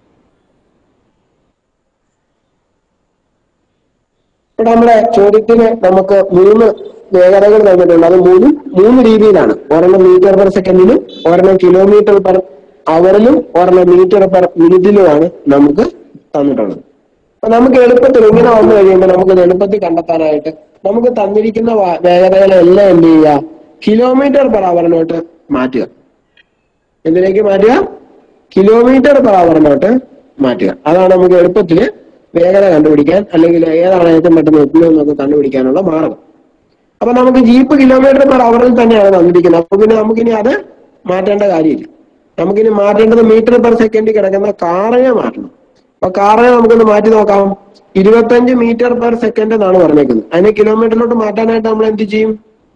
Speaker 3: ഇവിടെ നമ്മുടെ ചോദ്യത്തിന് നമുക്ക് മൂന്ന് വേഗതകൾ തന്നിട്ടുണ്ട് അത് മൂന്നും മൂന്ന് രീതിയിലാണ് ഒരെണ്ണം മീറ്റർ പെർ സെക്കൻഡിലും ഒരെണ്ണം കിലോമീറ്റർ പെർ അവറിലും ഒരെണ്ണം മീറ്റർ പെർ മിനിറ്റിലുമാണ് നമുക്ക് തന്നിട്ടുള്ളത് അപ്പൊ നമുക്ക് എളുപ്പത്തിൽ ഇങ്ങനെ വന്നു കഴിയുമ്പോൾ നമുക്ക് ഇത് എളുപ്പത്തിൽ കണ്ടെത്താനായിട്ട് നമുക്ക് തന്നിരിക്കുന്ന വാ- വേഗതകളെല്ലാം എന്ത് ചെയ്യുക കിലോമീറ്റർ പെർ അവറിലോട്ട് മാറ്റുക എന്തിലേക്ക് മാറ്റുക കിലോമീറ്റർ പെർ അവറിലോട്ട് മാറ്റുക അതാണ് നമുക്ക് എളുപ്പത്തിൽ വേഗത കണ്ടുപിടിക്കാൻ അല്ലെങ്കിൽ ഏതാണ് ഏറ്റവും പെട്ടെന്ന് എത്തുന്നതെന്നൊക്കെ കണ്ടുപിടിക്കാനുള്ള മാർഗം അപ്പൊ നമുക്ക് ജീപ്പ് കിലോമീറ്റർ പെർ അവറിൽ തന്നെയാണ് തന്നിരിക്കുന്നത് അപ്പൊ പിന്നെ നമുക്കിനി അത് മാറ്റേണ്ട കാര്യമില്ല നമുക്കിനി മാറ്റേണ്ടത് മീറ്റർ പെർ സെക്കൻഡ് കിടക്കുന്ന കാറിനെ മാറ്റണം അപ്പൊ കാറിനെ നമുക്കൊന്ന് മാറ്റി നോക്കാം ഇരുപത്തഞ്ച് മീറ്റർ പെർ സെക്കൻഡ് എന്നാണ് പറഞ്ഞേക്കുന്നത് അതിനെ കിലോമീറ്ററിലോട്ട് മാറ്റാനായിട്ട് നമ്മൾ എന്ത് ചെയ്യും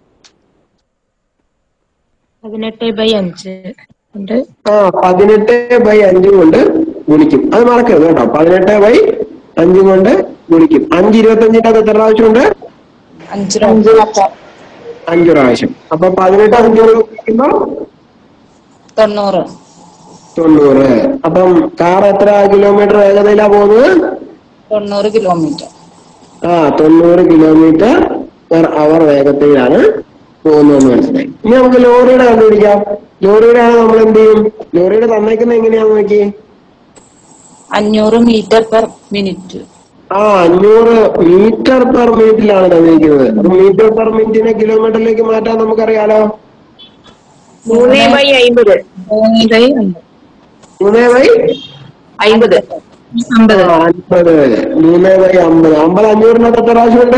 Speaker 8: പതിനെട്ട് ബൈ അഞ്ച് ഉണ്ട്
Speaker 3: ആ പതിനെട്ട് ബൈ അഞ്ച് കൊണ്ട് ഗുണിക്കും അത് മറക്കരുത് കേട്ടോ പതിനെട്ട് ബൈ അഞ്ച് കൊണ്ട് ഗുണിക്കും അഞ്ച് ഇരുപത്തഞ്ചിന്റെ അത് എത്ര പ്രാവശ്യമുണ്ട്
Speaker 8: അഞ്ച്
Speaker 11: അഞ്ച് ലക്ഷം
Speaker 3: അഞ്ച് പ്രാവശ്യം അപ്പൊ പതിനെട്ട് അഞ്ച് കൊണ്ട് ഗുണിക്കുമ്പോ
Speaker 8: തൊണ്ണൂറ്
Speaker 3: തൊണ്ണൂറ് അപ്പം കാർ എത്ര കിലോമീറ്റർ വേഗതയിലാ പോകുന്നത്
Speaker 8: തൊണ്ണൂറ് കിലോമീറ്റർ
Speaker 3: ആ തൊണ്ണൂറ് കിലോമീറ്റർ പെർ അവർ വേഗതയിലാണ് പോകുന്നതെന്ന് മനസ്സിലായി ഇനി നമുക്ക് ലോറിയുടെ കണ്ടുപിടിക്കാം ലോറിയുടെ ആണ് നമ്മൾ എന്ത് ചെയ്യും ലോറിയുടെ തന്നേക്കുന്നത് എങ്ങനെയാന്ന് നോക്കി
Speaker 8: അഞ്ഞൂറ് മീറ്റർ പെർ മിനിറ്റ്
Speaker 3: ആ അഞ്ഞൂറ് മീറ്റർ പെർ മിനിറ്റിലാണ് തന്നിരിക്കുന്നത് അപ്പൊ മീറ്റർ പെർ മിനിറ്റിനെ കിലോമീറ്ററിലേക്ക് മാറ്റാൻ നമുക്കറിയാലോ
Speaker 10: മൂന്ന് ബൈ അമ്പത്
Speaker 8: മൂന്ന് ബൈ അമ്പത്
Speaker 3: മൂന്ന് ബൈ
Speaker 10: അമ്പത്
Speaker 8: അമ്പത്
Speaker 3: ആ, അൻപത് മൂന്ന് ബൈ അമ്പത് അമ്പത് അഞ്ഞൂറിനകത്ത് എത്ര പ്രാവശ്യമുണ്ട്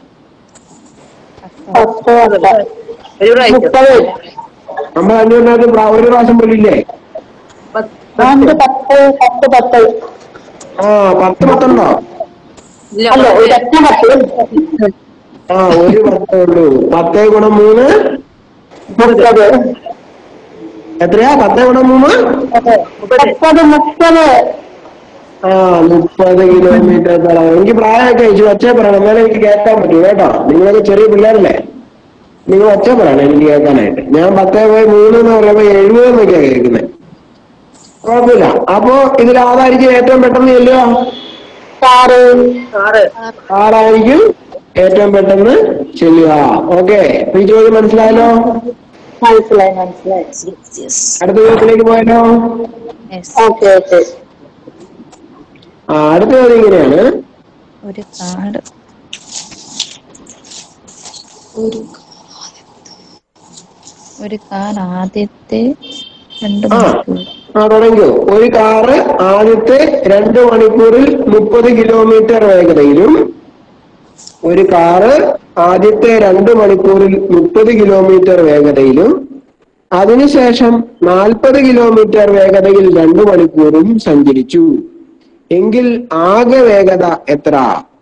Speaker 11: പത്ത് പത്ത്
Speaker 10: ഒരു പ്രാവശ്യം
Speaker 11: മുപ്പത്
Speaker 3: അമ്പത് അഞ്ഞൂറിനകത്ത് പ്രാ- ഒരു പ്രാവശ്യം പോലും ഇല്ലേ
Speaker 11: രണ്ട് പത്ത് പത്ത് പത്ത്
Speaker 3: ആ പത്ത് പത്തുണ്ടോ
Speaker 10: ഇല്ല
Speaker 11: അല്ല ഒരൊറ്റ പത്ത്
Speaker 3: ആ ഒരു പത്തേ ഉള്ളൂ പത്തേ ഗുണം മൂന്ന്
Speaker 11: മുപ്പത്
Speaker 3: എത്രയാ പത്തേ ഗുണം മൂന്ന്
Speaker 11: മുപ്പത് മുപ്പത്
Speaker 3: ആ മുപ്പത് കിലോമീറ്റർ പെർ അവർ എനിക്ക് പ്രായമൊക്കെ അയച്ചു ഒച്ച പറയണം എന്നാലേ എനിക്ക് കേൾക്കാൻ പറ്റൂ കേട്ടോ നിങ്ങളൊക്കെ ചെറിയ പിള്ളേരല്ലേ നിങ്ങൾ ഒച്ച പറയണം എനിക്ക് കേൾക്കാനായിട്ട് ഞാൻ പത്തേ പോയി മൂന്ന് എന്ന് പറയുമ്പോ എഴുപത് എന്നൊക്കെയാ കേൾക്കുന്നത് കുഴപ്പമില്ല അപ്പോ ഇതിൽ ആരായിരിക്കും ഏറ്റവും പെട്ടെന്ന് ചെല്ലുക
Speaker 11: ആറ്
Speaker 10: ആറ്
Speaker 3: ആറായിരിക്കും ഏറ്റവും പെട്ടെന്ന് ചെല്ലുക ഓക്കെ ഈ ചോദ്യം മനസ്സിലായല്ലോ
Speaker 11: മനസ്സിലായി മനസ്സിലായി
Speaker 3: അടുത്ത ചോദ്യത്തിലേക്ക് പോയാലോ
Speaker 11: ഓക്കെ ഓക്കെ
Speaker 3: ആ അടുത്ത ചോദ്യം ഇങ്ങനെയാണ്
Speaker 8: ഒരു കാർഡ് ഒരു ഒരു കാർ ആദ്യത്തെ രണ്ട്
Speaker 3: ആ
Speaker 8: മണിക്കൂർ
Speaker 3: ആ തുടങ്ങിയോ ഒരു കാറ് ആദ്യത്തെ രണ്ട് മണിക്കൂറിൽ മുപ്പത് കിലോമീറ്റർ വേഗതയിലും ഒരു കാറ് ആദ്യത്തെ രണ്ട് മണിക്കൂറിൽ മുപ്പത് കിലോമീറ്റർ വേഗതയിലും അതിനുശേഷം നാൽപ്പത് കിലോമീറ്റർ വേഗതയിൽ രണ്ടു മണിക്കൂറും സഞ്ചരിച്ചു എങ്കിൽ ആകെ വേഗത എത്ര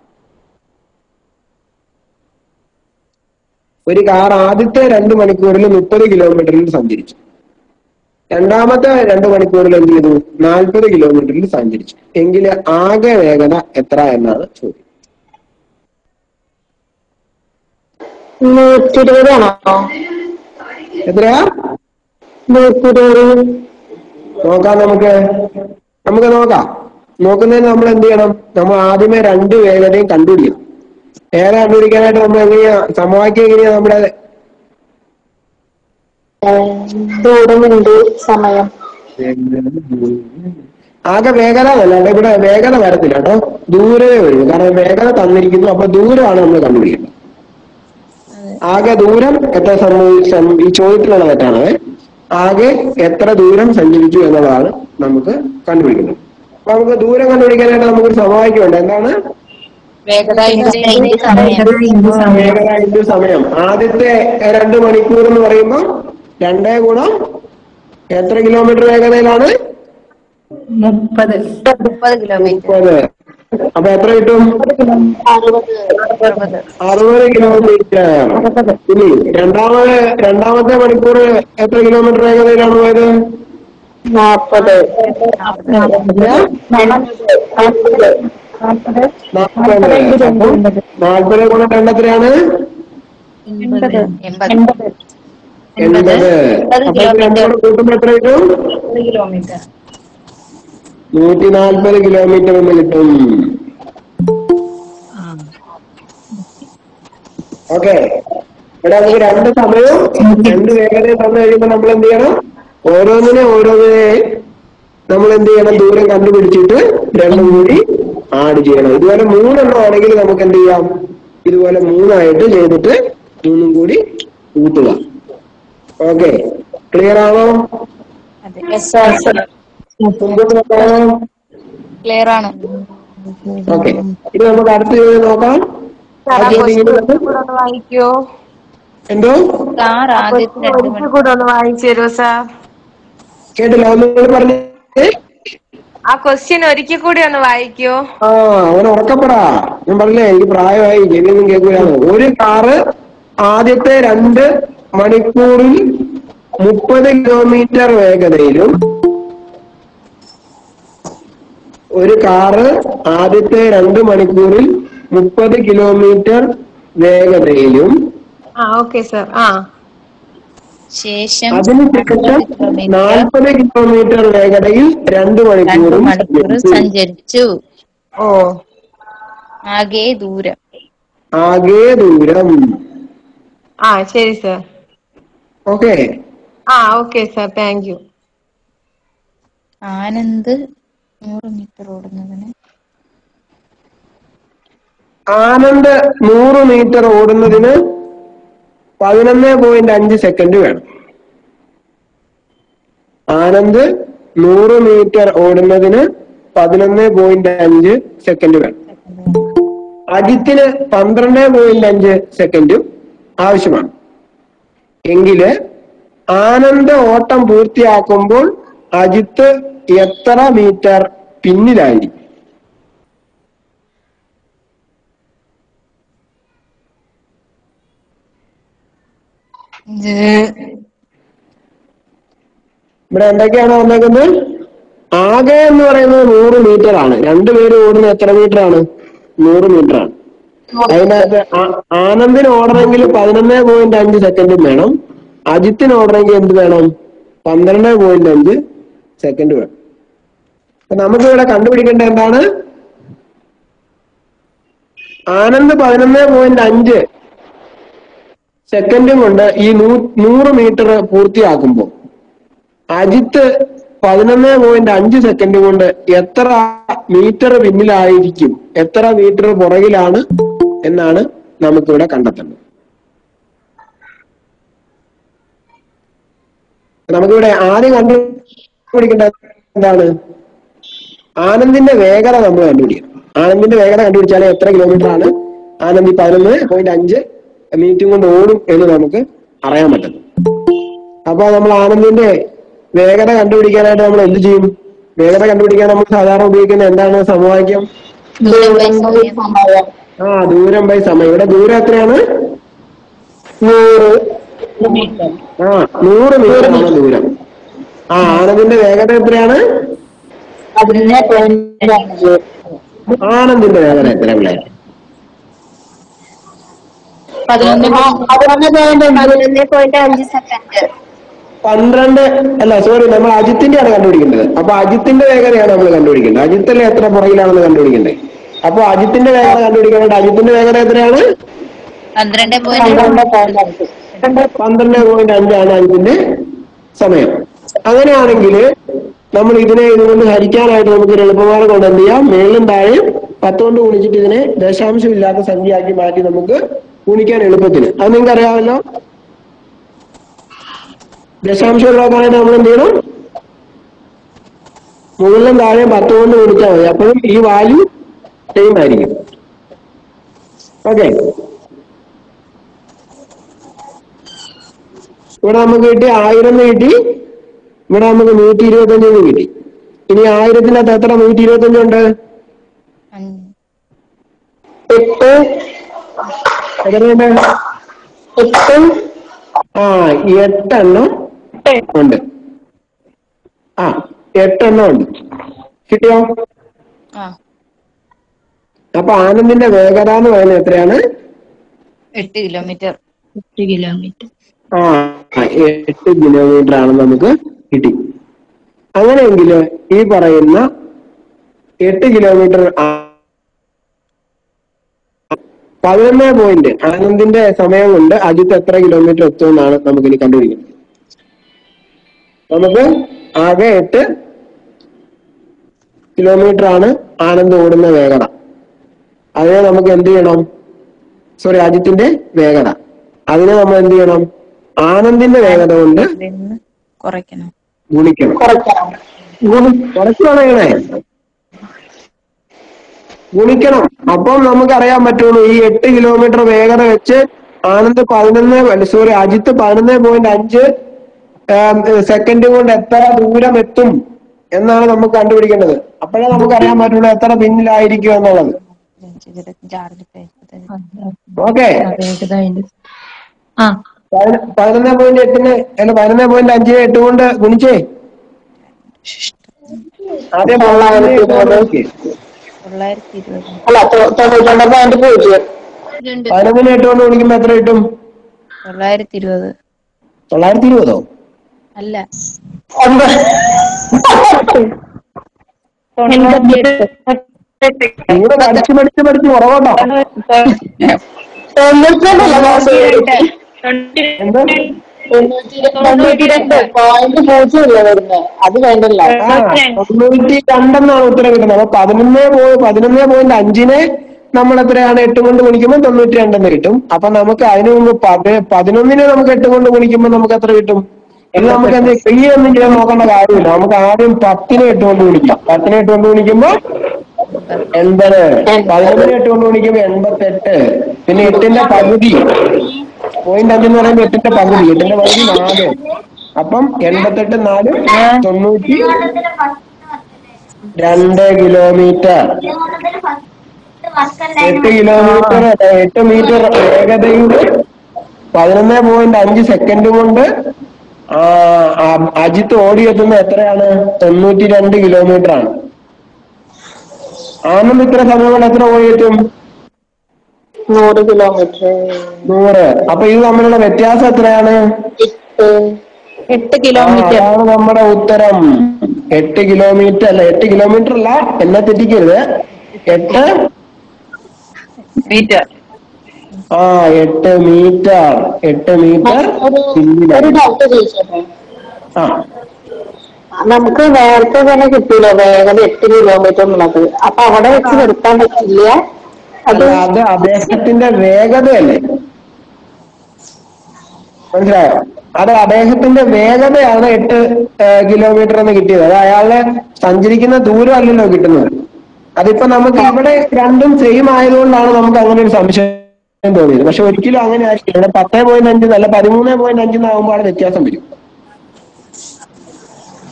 Speaker 3: ഒരു കാർ ആദ്യത്തെ രണ്ട് മണിക്കൂറിൽ മുപ്പത് കിലോമീറ്ററിൽ സഞ്ചരിച്ചു രണ്ടാമത്തെ രണ്ട് മണിക്കൂറിൽ എന്ത് ചെയ്തു നാൽപ്പത് കിലോമീറ്ററിൽ സഞ്ചരിച്ചു എങ്കിൽ ആകെ വേഗത എത്ര എന്നാണ് ചോദ്യം
Speaker 11: നൂറ്റി ഇരുപതാണോ
Speaker 3: എത്രയാ
Speaker 11: നൂറ്റി ഇരുപത്
Speaker 3: നോക്കാം നമുക്ക് നമുക്ക് നോക്കാം നോക്കുന്നതിന് നമ്മൾ എന്ത് ചെയ്യണം നമ്മൾ ആദ്യമേ രണ്ട് വേഗതയും കണ്ടുപിടിക്കണം വേഗത കണ്ടുപിടിക്കാനായിട്ട് നമ്മൾ എങ്ങനെയാ സമവാക്യം എങ്ങനെയാ നമ്മുടെ
Speaker 11: ദൂരമുണ്ട് സമയം
Speaker 3: ആകെ വേഗത എന്നല്ല ഇവിടെ വേഗത വരത്തില്ല കേട്ടോ ദൂരമേ വരും കാരണം വേഗത തന്നിരിക്കുന്നു അപ്പൊ ദൂരമാണ് നമ്മൾ കണ്ടുപിടിക്കേണ്ടത് ആകെ ദൂരം എത്ര സംഭവിച്ച ഈ ചോദ്യത്തിലുള്ള തെറ്റാണ് ആകെ എത്ര ദൂരം സഞ്ചരിച്ചു എന്നുള്ളതാണ് നമുക്ക് കണ്ടുപിടിക്കുന്നത് അപ്പൊ നമുക്ക് ദൂരം കണ്ടുപിടിക്കാനായിട്ട് നമുക്കൊരു സമവാക്യമുണ്ട് എന്താണ്
Speaker 8: വേഗത
Speaker 3: വേഗത ഇൻറ്റു സമയം ആദ്യത്തെ രണ്ട് മണിക്കൂർ എന്ന് പറയുമ്പോൾ രണ്ടേ ഗുണം എത്ര കിലോമീറ്റർ വേഗതയിലാണ്
Speaker 8: മുപ്പത് മുപ്പത് കിലോമീറ്റർ
Speaker 3: മുപ്പത് അപ്പൊ എത്ര കിട്ടും
Speaker 11: അറുപത്
Speaker 3: അറുപത് കിലോമീറ്റർ ഇനി രണ്ടാമത് രണ്ടാമത്തെ മണിക്കൂർ എത്ര കിലോമീറ്റർ വേഗതയിലാണ് പോയത്
Speaker 11: നാൽപ്പത്
Speaker 3: നാൽപ്പത് അപ്പം നാൽപ്പത് ഗുണം രണ്ട് എത്രയാണ്
Speaker 8: എൺപത്
Speaker 3: എൺപത് അപ്പൊ ഇത് രണ്ടും കൂടെ കൂട്ടുമ്പോ എത്ര കിട്ടും
Speaker 8: കിലോമീറ്റർ
Speaker 3: നൂറ്റി നാൽപ്പത് കിലോമീറ്റർ എന്ന് കിട്ടും ഓക്കെ ഇവിടെ നമുക്ക് രണ്ട് സമയവും രണ്ട് വേഗതയും തന്നു കഴിയുമ്പോൾ നമ്മൾ എന്ത് ചെയ്യണം ഓരോന്നിനെ ഓരോന്നിനെ നമ്മൾ എന്ത് ചെയ്യണം ദൂരം കണ്ടുപിടിച്ചിട്ട് രണ്ടും കൂടി ആഡ് ചെയ്യണം ഇതുപോലെ മൂന്നെണ്ണം ആണെങ്കിൽ നമുക്ക് എന്ത് ചെയ്യാം ഇതുപോലെ മൂന്നായിട്ട് ചെയ്തിട്ട് മൂന്നും കൂടി കൂട്ടുക ഓക്കെ ക്ലിയർ ആണോ മുമ്പോട്ട് നോക്കാമോ
Speaker 8: ക്ലിയർ ആണ്
Speaker 3: ഓക്കെ ഇത് നമുക്ക് അടുത്ത ചോദ്യം നോക്കാം ആ ചോദ്യം ഇങ്ങനെ ഉണ്ട്.
Speaker 8: വായിക്കോ
Speaker 3: എന്തോ
Speaker 8: കാർ ആദ്യത്തെ രണ്ട് മണി
Speaker 12: കൂടെ ഒന്ന് വായിച്ചു തരുമോ സാർ
Speaker 3: കേട്ടില്ല ഒന്നുകൂടി പറഞ്ഞേ
Speaker 12: ആ ക്വസ്റ്റ്യൻ ഒരിക്കൽ കൂടി ഒന്ന് വായിക്കോ
Speaker 3: ആ അവൻ ഉറക്കപ്പെടാ ഞാൻ പറഞ്ഞില്ലേ എനിക്ക് പ്രായമായി ചെവിയൊന്നും കേൾക്കൂലാണ് ഒരു കാറ് ആദ്യത്തെ രണ്ട് മണിക്കൂറിൽ മുപ്പത് കിലോമീറ്റർ വേഗതയിലും ഒരു കാറ് ആദ്യത്തെ രണ്ട് മണിക്കൂറിൽ മുപ്പത് കിലോമീറ്റർ വേഗതയിലും
Speaker 12: ആ ഓക്കെ സാർ ആ
Speaker 8: ശേഷം
Speaker 3: അതിനുശേഷം നാൽപ്പത് കിലോമീറ്റർ വേഗതയിൽ രണ്ട്
Speaker 8: രണ്ട്
Speaker 3: മണിക്കൂറും
Speaker 8: മണിക്കൂർ
Speaker 3: സഞ്ചരിച്ചു.
Speaker 8: സഞ്ചരിച്ചു
Speaker 12: ഓ
Speaker 8: ആകെ ദൂരം
Speaker 3: ആകെ ദൂരം
Speaker 12: ആ ശരി സാർ
Speaker 3: ഓക്കെ
Speaker 12: ആ okay sir thank you
Speaker 8: Anand നൂറ് മീറ്റർ ഓടുന്നതിന്
Speaker 3: ആനന്ദ് നൂറ് മീറ്റർ ഓടുന്നതിന് പതിനൊന്ന് പോയിന്റ് അഞ്ച് സെക്കൻഡ് വേണം ആനന്ദ് നൂറ് മീറ്റർ ഓടുന്നതിന് പതിനൊന്ന് പോയിന്റ് അഞ്ച് സെക്കൻഡ് വേണം അജിത്തിന് പന്ത്രണ്ട് പോയിന്റ് അഞ്ച് സെക്കൻഡും ആവശ്യമാണ് എങ്കില് ആനന്ദ് ഓട്ടം പൂർത്തിയാക്കുമ്പോൾ അജിത്ത് എത്ര മീറ്റർ പിന്നിലായിരിക്കും ഇവിടെ എന്തൊക്കെയാണ് വന്നേക്കുന്നത് ആകെ എന്ന് പറയുന്നത് നൂറ് മീറ്റർ ആണ് രണ്ടുപേരും ഓടുന്ന എത്ര മീറ്റർ ആണ് നൂറ് മീറ്റർ ആണ് അതിനകത്ത് ആ- ആനന്ദിന് ഓടണമെങ്കിൽ പതിനൊന്ന് പോയിന്റ് അഞ്ച് സെക്കൻഡും വേണം അജിത്തിന് ഓടണമെങ്കിൽ എന്ത് വേണം പന്ത്രണ്ട് പോയിന്റ് അഞ്ച് സെക്കൻഡ് വേണം അപ്പൊ നമുക്ക് ഇവിടെ കണ്ടുപിടിക്കേണ്ടത് എന്താണ് ആനന്ദ് പതിനൊന്ന് പോയിന്റ് അഞ്ച് സെക്കൻഡും കൊണ്ട് ഈ നൂ- നൂറ് മീറ്റർ പൂർത്തിയാക്കുമ്പോൾ അജിത്ത് പതിനൊന്ന് പോയിന്റ് അഞ്ച് സെക്കൻഡ് കൊണ്ട് എത്ര മീറ്റർ പിന്നിലായിരിക്കും എത്ര മീറ്റർ പുറകിലാണ് എന്നാണ് നമുക്കിവിടെ കണ്ടെത്തേണ്ടത് നമുക്കിവിടെ ആദ്യം കണ്ടുപിടിക്കേണ്ട എന്താണ് ആനന്ദിന്റെ വേഗത നമ്മൾ കണ്ടുപിടിക്കണം ആനന്ദിന്റെ വേഗത കണ്ടുപിടിച്ചാൽ എത്ര കിലോമീറ്റർ ആണ് ആനന്ദ് ഈ പതിനൊന്ന് പോയിന്റ് അഞ്ച് മിനിറ്റും കൊണ്ട് ഓടും എന്ന് നമുക്ക് അറിയാൻ പറ്റും അപ്പൊ നമ്മൾ ആനന്ദിന്റെ വേഗത കണ്ടുപിടിക്കാനായിട്ട് നമ്മൾ എന്ത് ചെയ്യും വേഗത കണ്ടുപിടിക്കാൻ നമ്മൾ സാധാരണ ഉപയോഗിക്കുന്ന എന്താണ് സമവാക്യം ആ ദൂരം ബൈ സമയം ഇവിടെ ദൂരം എത്രയാണ്
Speaker 11: നൂറ്
Speaker 3: ആ നൂറ് മീറ്റർ ആണ് ദൂരം ആ ആനന്ദിന്റെ വേഗത എത്രയാണ്
Speaker 11: പതിനൊന്ന് പോയിന്റ് അഞ്ച്
Speaker 3: ആനന്ദിന്റെ വേഗത എത്ര പിള്ളേർ
Speaker 11: പതിനൊന്ന് പതിനൊന്ന് പോയിന്റ് പതിനൊന്ന് പോയിന്റ് അഞ്ച് സെക്കൻഡ്
Speaker 3: പന്ത്രണ്ട് അല്ല സോറി നമ്മൾ അജിത്തിന്റെയാണ് കണ്ടുപിടിക്കേണ്ടത് അപ്പൊ അജിത്തിന്റെ വേഗതയാണ് നമ്മൾ കണ്ടുപിടിക്കേണ്ടത് അജിത്തല്ലേ എത്ര പുറകിലാണെന്ന് കണ്ടുപിടിക്കേണ്ടത് അപ്പൊ അജിത്തിന്റെ വേഗത കണ്ടുപിടിക്കാനായിട്ട് അജിത്തിന്റെ വേഗത എത്രയാണ്
Speaker 11: പന്ത്രണ്ട് പോയിന്റ് അഞ്ച്
Speaker 3: പന്ത്രണ്ട് പോയിന്റ് അഞ്ചാണ് അജിത്തിന്റെ സമയം അങ്ങനെയാണെങ്കിൽ നമ്മൾ ഇതിനെ ഇതുകൊണ്ട് ഹരിക്കാനായിട്ട് നമുക്ക് ഒരു എളുപ്പമാർഗം കൊണ്ട് എന്ത് ചെയ്യാം മേളിലും താഴെയും പത്ത് കൊണ്ട് ഗുണിച്ചിട്ട് ഇതിനെ ദശാംശം ഇല്ലാത്ത സംഖ്യയാക്കി മാറ്റി നമുക്ക് ഗുണിക്കാൻ എളുപ്പത്തിന് അത് നിങ്ങൾക്ക് അറിയാമല്ലോ ദശാംശം ഒഴിവാക്കാനായിട്ട് നമ്മൾ എന്ത് ചെയ്യണം മുകളിലും താഴെയും പത്ത് കൊണ്ട് ഗുണിച്ചാൽ മതി അപ്പോഴും ഈ വാല്യൂ സെയിം ആയിരിക്കും ഓക്കെ ഇവിടെ നമുക്ക് കിട്ടി ആയിരം എന്ന് കിട്ടി ഇവിടെ നമുക്ക് നൂറ്റി ഇരുപത്തി അഞ്ചെന്ന് കിട്ടി ഇനി ആയിരത്തിനകത്ത് എത്ര നൂറ്റി ഇരുപത്തി അഞ്ചുണ്ട്
Speaker 11: എട്ട്
Speaker 3: എത്രയുണ്ട്
Speaker 11: എട്ട്
Speaker 3: ആ എട്ടെണ്ണം ഉണ്ട് ആ എട്ടെണ്ണം ഉണ്ട് കിട്ടിയോ അപ്പൊ ആനന്ദിന്റെ വേഗത എന്ന് പറയുന്നത് എത്രയാണ്
Speaker 11: എട്ട് കിലോമീറ്റർ എട്ട് കിലോമീറ്റർ
Speaker 3: ആ എട്ട് കിലോമീറ്റർ ആണ് നമുക്ക് കിട്ടി അങ്ങനെയെങ്കിൽ ഈ പറയുന്ന എട്ട് കിലോമീറ്റർ പതിനൊന്ന് പോയിന്റ് ആനന്ദിന്റെ സമയം കൊണ്ട് അജിത്ത് എത്ര കിലോമീറ്റർ എത്തുമെന്നാണ് നമുക്ക് ഇനി കണ്ടുപിടിക്കുന്നത് നമുക്ക് ആകെ എട്ട് കിലോമീറ്റർ ആണ് ആനന്ദ് ഓടുന്ന വേഗത അതിനെ നമുക്ക് എന്ത് ചെയ്യണം സോറി അജിത്തിന്റെ വേഗത അതിനെ നമ്മൾ എന്ത് ചെയ്യണം ആനന്ദിന്റെ വേഗത കൊണ്ട്
Speaker 11: കുറയ്ക്കണം
Speaker 3: ഗുണിക്കണം കുറയ്ക്കുകയാണ് ചെയ്യണേ ഗുണിക്കണം അപ്പം നമുക്ക് അറിയാൻ പറ്റുള്ളൂ ഈ എട്ട് കിലോമീറ്റർ വേഗത വെച്ച് ആനന്ദ് പതിനൊന്ന് സോറി അജിത്ത് പതിനൊന്ന് പോയിന്റ് അഞ്ച് സെക്കൻഡ് കൊണ്ട് എത്ര ദൂരം എത്തും എന്നാണ് നമുക്ക് കണ്ടുപിടിക്കേണ്ടത് അപ്പോഴേ നമുക്ക് അറിയാൻ പറ്റുള്ളൂ എത്ര പിന്നിലായിരിക്കും എന്നുള്ളത് ഓക്കെ പതിനൊന്ന് പോയിന്റ് എട്ടിന് അല്ല പതിനൊന്ന് പോയിന്റ് അഞ്ചിന് എട്ട് കൊണ്ട് ഗുണിച്ചേ ആദ്യം പതിനൊന്ന് എട്ട് കൊണ്ട് ഗുണിക്ക്.
Speaker 11: തൊള്ളായിരത്തി ഇരുപത്
Speaker 13: അല്ല തൊണ്ണൂറ്റൊമ്പത് പോയിന്റ് പൂജ്യം
Speaker 3: പതിനൊന്നിന് എട്ട് കൊണ്ട് ഗുണിക്കുമ്പോ എത്ര കിട്ടും
Speaker 11: തൊള്ളായിരത്തി ഇരുപത്
Speaker 3: തൊള്ളായിരത്തി ഇരുപതോ
Speaker 11: അല്ല
Speaker 3: ഇവിടെ പഠിച്ച് പഠിച്ച് പഠിച്ച് കുറവുണ്ടോ
Speaker 13: തൊണ്ണൂറ്റിരണ്ടല്ല ബോസ്
Speaker 3: എന്താ
Speaker 13: തൊണ്ണൂറ്റിരണ്ട് പോയിന്റ് പൂജ്യം അല്ലേ വരുന്നത് അത് വേണ്ടല്ലോ
Speaker 3: ആ, തൊണ്ണൂറ്റി രണ്ടെന്നാണ് ഉത്തരം കിട്ടുന്നത് അപ്പൊ പതിനൊന്ന് പോയി പതിനൊന്ന് പോയിന്റ് അഞ്ചിനെ നമ്മൾ എത്രയാണ് എട്ട് കൊണ്ട് ഗുണിക്കുമ്പോൾ തൊണ്ണൂറ്റി രണ്ടെന്ന് കിട്ടും അപ്പൊ നമുക്ക് അതിനു മുമ്പ് പതി- പതിനൊന്നിനെ നമുക്ക് എട്ട് കൊണ്ട് ഗുണിക്കുമ്പോൾ നമുക്ക് എത്ര കിട്ടും ഇത് നമുക്ക് എന്ത് ഫ്രീ ഒന്നും ചെയ്യാൻ നോക്കേണ്ട കാര്യമില്ല നമുക്ക് ആദ്യം പത്തിനെ എട്ട് കൊണ്ട് ഗുണിക്കാം പത്തിനെ എട്ട് കൊണ്ട് ഗുണിക്കുമ്പോ എൺപത് പതിനൊന്നിനെ എട്ട് കൊണ്ട് ഗുണിക്കുമ്പോ എൺപത്തെട്ട് പിന്നെ എട്ടിന്റെ പകുതി പോയിന്റ് അഞ്ചെന്ന് പറയുമ്പോ എട്ടിന്റെ പകുതി എട്ടിന്റെ പകുതി നാല് അപ്പം എൺപത്തെട്ട് നാല് തൊണ്ണൂറ്റി രണ്ട് കിലോമീറ്റർ എട്ട് കിലോമീറ്റർ അല്ല, എട്ട് മീറ്റർ വേഗതയുടെ പതിനൊന്ന് പോയിന്റ് അഞ്ച് സെക്കൻഡ് കൊണ്ട് ആ, ആ, അജിത്ത് ഓടിയെത്തുന്ന എത്രയാണ് തൊണ്ണൂറ്റി രണ്ട് കിലോമീറ്റർ ആണ് ആനന്ദ് ഇത്ര സമയം കൊണ്ട് എത്ര ഓടിയെത്തും
Speaker 13: നൂറ് കിലോമീറ്റർ
Speaker 3: നൂറ് അപ്പൊ ഇത് തമ്മിലുള്ള വ്യത്യാസം എത്രയാണ്
Speaker 13: എട്ട്
Speaker 3: ആ,
Speaker 13: കിലോമീറ്റർ
Speaker 3: അതാണ് നമ്മുടെ ഉത്തരം എട്ട് കിലോമീറ്റർ അല്ല എട്ട് കിലോമീറ്റർ അല്ല എന്നെ തെറ്റിക്കരുത് എട്ട്
Speaker 10: മീറ്റർ
Speaker 3: ആ എട്ട് മീറ്റർ എട്ട് മീറ്റർ
Speaker 13: ഒരു ഡൗട്ട് ചോദിച്ചോട്ടെ
Speaker 3: ആ
Speaker 13: നമുക്ക് നേരത്തെ തന്നെ കിട്ടൂല വേഗത എട്ട് കിലോമീറ്റർ എന്നുള്ളത് അപ്പൊ അവിടെ വെച്ച് നിർത്താൻ പറ്റില്ല അത്
Speaker 3: അല്ല, അത് അദ്ദേഹത്തിന്റെ വേഗതയല്ലേ മനസ്സിലായോ അത് അദ്ദേഹത്തിന്റെ വേഗതയാണ് എട്ട് കിലോമീറ്റർ എന്ന് കിട്ടിയത് അത് അയാളുടെ സഞ്ചരിക്കുന്ന ദൂരം അല്ലല്ലോ കിട്ടുന്നത് അതിപ്പോ നമുക്ക് ഇവിടെ രണ്ടും സെയിം ആയതുകൊണ്ടാണ് നമുക്ക് അങ്ങനെ ഒരു സംശയം തോന്നിയത് പക്ഷെ ഒരിക്കലും അങ്ങനെ ആയിരിക്കില്ല ഇവിടെ പത്തേ പോയിന്റ് അഞ്ച് അല്ല പതിമൂന്ന് പോയിന്റ് അഞ്ച് ആകുമ്പോൾ വ്യത്യാസം വരും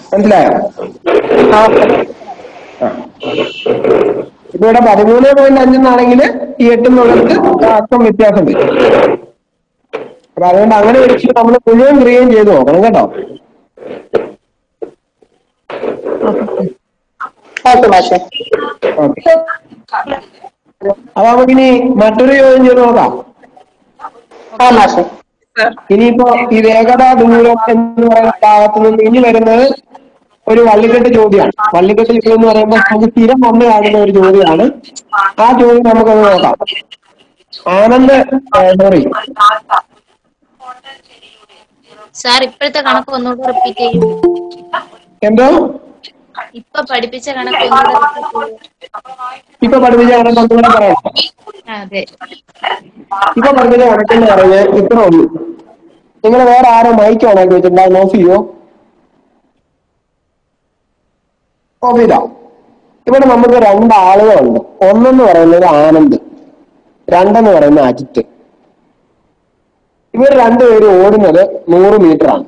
Speaker 3: മനസ്സിലായോ ആ. ഇപ്പൊ ഇവിടെ പതിമൂന്ന് പോയിന്റ് അഞ്ചെന്നാണെങ്കിൽ ഈ എട്ടെന്നുള്ളത് അർത്ഥം വ്യത്യാസം വരും അപ്പൊ അതുകൊണ്ട് അങ്ങനെ വെച്ച് നമ്മൾ മുഴുവൻ ക്രിയേം ചെയ്ത് നോക്കണം കേട്ടോ
Speaker 13: ഓക്കെ മാഷെ
Speaker 3: ഓക്കെ അപ്പൊ നമുക്കിനി മറ്റൊരു ചോദ്യം ചെയ്ത് നോക്കാം
Speaker 13: ആ മാഷെ
Speaker 3: ഇനിയിപ്പോ ഈ വേഗത ദൂരം എന്ന് പറയുന്ന ഭാഗത്ത് നിന്ന് ഇനി വരുന്നത് ഒരു വള്ളിക്കെട്ട് ചോദ്യമാണ് വള്ളിക്കെട്ട് ചോദ്യം എന്ന് പറയുമ്പോൾ നമുക്ക് സ്ഥിരം വന്നു കാണുന്ന ഒരു ചോദ്യമാണ് ആ ചോദ്യം നമുക്കൊന്ന് നോക്കാം ആനന്ദ് സോറി
Speaker 14: സാർ ഇപ്പോഴത്തെ കണക്ക് ഒന്നുകൂടെ റിപ്പീറ്റ് ചെയ്യും
Speaker 3: എന്തോ
Speaker 14: ഇപ്പൊ പഠിപ്പിച്ച കണക്ക് ഒന്നുകൂടെ repeat ചെയ്യൂ.
Speaker 3: ഇപ്പൊ പഠിപ്പിച്ച കണക്ക് ഒന്നുകൂടെ പറയാം
Speaker 14: അതെ
Speaker 3: ഇപ്പൊ പഠിപ്പിച്ച കണക്കെന്ന് പറഞ്ഞ് ഇത്ര ഉള്ളൂ നിങ്ങൾ വേറെ ആരോ മൈക്ക് ഓണാക്കി വെച്ചിട്ടുണ്ടാവും ഓഫ് ചെയ്യോ ഓഫ് ചെയ്താ ഇവിടെ നമുക്ക് രണ്ട് ആളുകളുണ്ട് ഒന്നെന്ന് പറയുന്നത് ആനന്ദ് രണ്ടെന്ന് പറയുന്നത് അജിത്ത് ഇവർ രണ്ടുപേരും ഓടുന്നത് നൂറ് മീറ്റർ ആണ്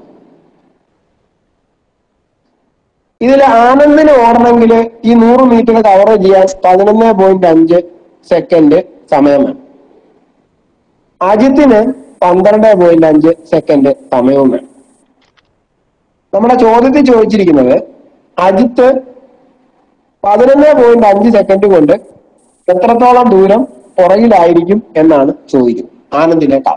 Speaker 3: ഇതിൽ ആനന്ദിന് ഓടണമെങ്കിൽ ഈ നൂറ് മീറ്റർ കവർ ചെയ്യാൻ പതിനൊന്ന് പോയിന്റ് അഞ്ച് സെക്കൻഡ് സമയമാണ് അജിത്തിന് പന്ത്രണ്ട് പോയിന്റ് അഞ്ച് സെക്കൻഡ് സമയവും വേണം നമ്മുടെ ചോദ്യത്തിൽ ചോദിച്ചിരിക്കുന്നത് അജിത്ത് പതിനൊന്ന് പോയിന്റ് അഞ്ച് സെക്കൻഡ് കൊണ്ട് എത്രത്തോളം ദൂരം പുറകിലായിരിക്കും എന്നാണ് ചോദിക്കുന്നത് ആനന്ദിനേക്കാൾ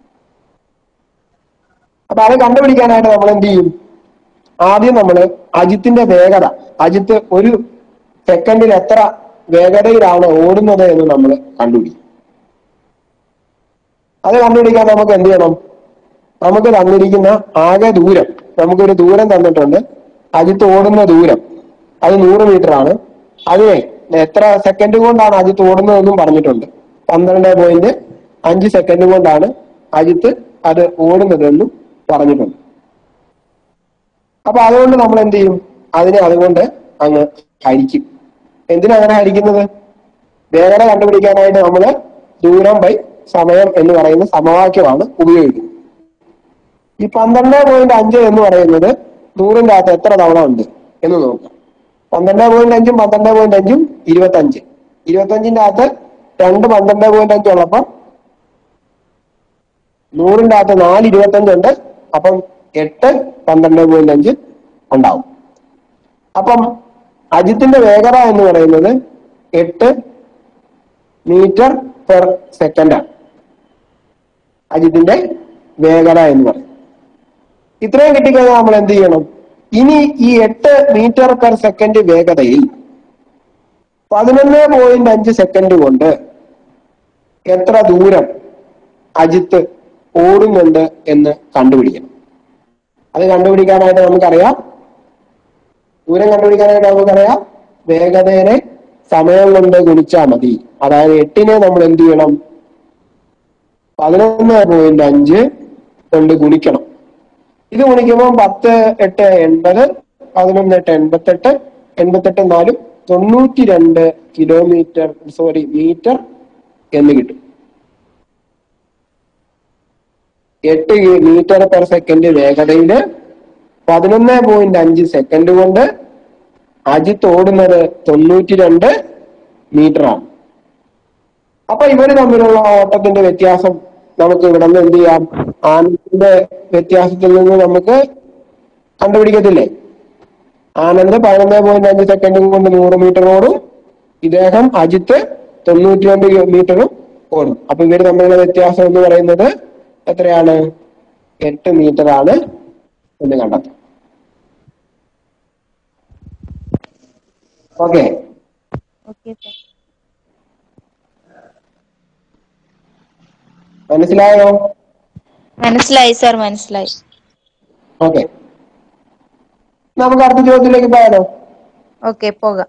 Speaker 3: അപ്പൊ അത് കണ്ടുപിടിക്കാനായിട്ട് നമ്മൾ എന്ത് ചെയ്യും ആദ്യം നമ്മൾ അജിത്തിന്റെ വേഗത അജിത്ത് ഒരു സെക്കൻഡിൽ എത്ര വേഗതയിലാണ് ഓടുന്നത് എന്ന് നമ്മൾ കണ്ടുപിടിക്കും അത് കണ്ടുപിടിക്കാൻ നമുക്ക് എന്ത് ചെയ്യണം നമുക്ക് തന്നിരിക്കുന്ന ആകെ ദൂരം നമുക്കൊരു ദൂരം തന്നിട്ടുണ്ട് അജിത്ത് ഓടുന്ന ദൂരം അത് നൂറ് മീറ്റർ ആണ് അതിനെ എത്ര സെക്കൻഡ് കൊണ്ടാണ് അജിത്ത് ഓടുന്നതെന്നും പറഞ്ഞിട്ടുണ്ട് പന്ത്രണ്ട് പോയിന്റ് അഞ്ച് സെക്കൻഡ് കൊണ്ടാണ് അജിത്ത് അത് ഓടുന്നതെന്നും പറഞ്ഞിട്ടുണ്ട് അപ്പൊ അതുകൊണ്ട് നമ്മൾ എന്ത് ചെയ്യും അതിനെ അതുകൊണ്ട് അങ്ങ് ഹരിക്കും എന്തിനാ അങ്ങനെ ഹരിക്കുന്നത് വേഗത കണ്ടുപിടിക്കാനായിട്ട് നമ്മൾ ദൂരം ബൈ സമയം എന്ന് പറയുന്ന സമവാക്യമാണ് ഉപയോഗിക്കുന്നത് ഈ പന്ത്രണ്ട് പോയിന്റ് അഞ്ച് എന്ന് പറയുന്നത് നൂറിന്റെ അകത്ത് എത്ര തവണ ഉണ്ട് എന്ന് നോക്കാം പന്ത്രണ്ട് പോയിന്റ് അഞ്ചും പന്ത്രണ്ട് പോയിന്റ് അഞ്ചും ഇരുപത്തി അഞ്ച് ഇരുപത്തഞ്ചിന്റെ അകത്ത് രണ്ട് പന്ത്രണ്ട് പോയിന്റ് അഞ്ച് ഉള്ളപ്പം നൂറിന്റെ അകത്ത് നാല് ഇരുപത്തഞ്ചുണ്ട് അപ്പം എട്ട് പന്ത്രണ്ട് പോയിന്റ് അഞ്ച് ഉണ്ടാവും അപ്പം അജിത്തിന്റെ വേഗത എന്ന് പറയുന്നത് എട്ട് മീറ്റർ പെർ സെക്കൻഡാണ് അജിത്തിന്റെ വേഗത എന്ന് പറയും ഇത്രയും കിട്ടിക്കഴിഞ്ഞാൽ നമ്മൾ എന്ത് ചെയ്യണം ഇനി ഈ എട്ട് മീറ്റർ പെർ സെക്കൻഡ് വേഗതയിൽ പതിനൊന്ന് പോയിന്റ് അഞ്ച് സെക്കൻഡ് കൊണ്ട് എത്ര ദൂരം അജിത്ത് ഓടുന്നുണ്ട് എന്ന് കണ്ടുപിടിക്കണം അത് കണ്ടുപിടിക്കാനായിട്ട് നമുക്കറിയാം ദൂരം കണ്ടുപിടിക്കാനായിട്ട് നമുക്കറിയാം വേഗതയെ സമയം കൊണ്ട് ഗുണിച്ചാൽ മതി അതായത് എട്ടിനെ നമ്മൾ എന്ത് ചെയ്യണം പതിനൊന്ന് പോയിന്റ് അഞ്ച് കൊണ്ട് ഗുണിക്കണം ഇത് ഗുണിക്കുമ്പോൾ പത്ത് എട്ട് എൺപത് പതിനൊന്ന് എട്ട് എൺപത്തെട്ട് എൺപത്തെട്ട് നാലും തൊണ്ണൂറ്റി രണ്ട് കിലോമീറ്റർ സോറി മീറ്റർ എന്ന് കിട്ടും എട്ട് മീറ്റർ പെർ സെക്കൻഡ് വേഗതയില് പതിനൊന്ന് പോയിന്റ് അഞ്ച് സെക്കൻഡ് കൊണ്ട് അജിത്ത് ഓടുന്നത് തൊണ്ണൂറ്റി രണ്ട് മീറ്റർ ആണ് അപ്പൊ ഇവര് തമ്മിലുള്ള ഓട്ടത്തിന്റെ വ്യത്യാസം നമുക്ക് ഇവിടെ നിന്ന് എന്ത് ചെയ്യാം ആനന്ദിന്റെ വ്യത്യാസത്തിൽ നിന്ന് നമുക്ക് കണ്ടുപിടിക്കത്തില്ലേ ആനന്ദ് പതിനൊന്ന് പോയിന്റ് അഞ്ച് സെക്കൻഡ് കൊണ്ട് നൂറ് മീറ്റർ ഓടും ഇദ്ദേഹം അജിത്ത് തൊണ്ണൂറ്റി രണ്ട് മീറ്ററും ഓടും അപ്പൊ ഇവര് തമ്മിലുള്ള വ്യത്യാസം എന്ന് പറയുന്നത് എത്രയാണ് എട്ട് മീറ്റർ ആണ് എന്ന് കണ്ടെത്താം ഓക്കെ
Speaker 14: ഓക്കെ സാർ
Speaker 3: മനസ്സിലായോ
Speaker 14: മനസ്സിലായി സാർ മനസ്സിലായി
Speaker 3: ഓക്കെ നമുക്ക് അടുത്ത ചോദ്യത്തിലേക്ക് പോയാലോ
Speaker 14: ഓക്കെ പോകാം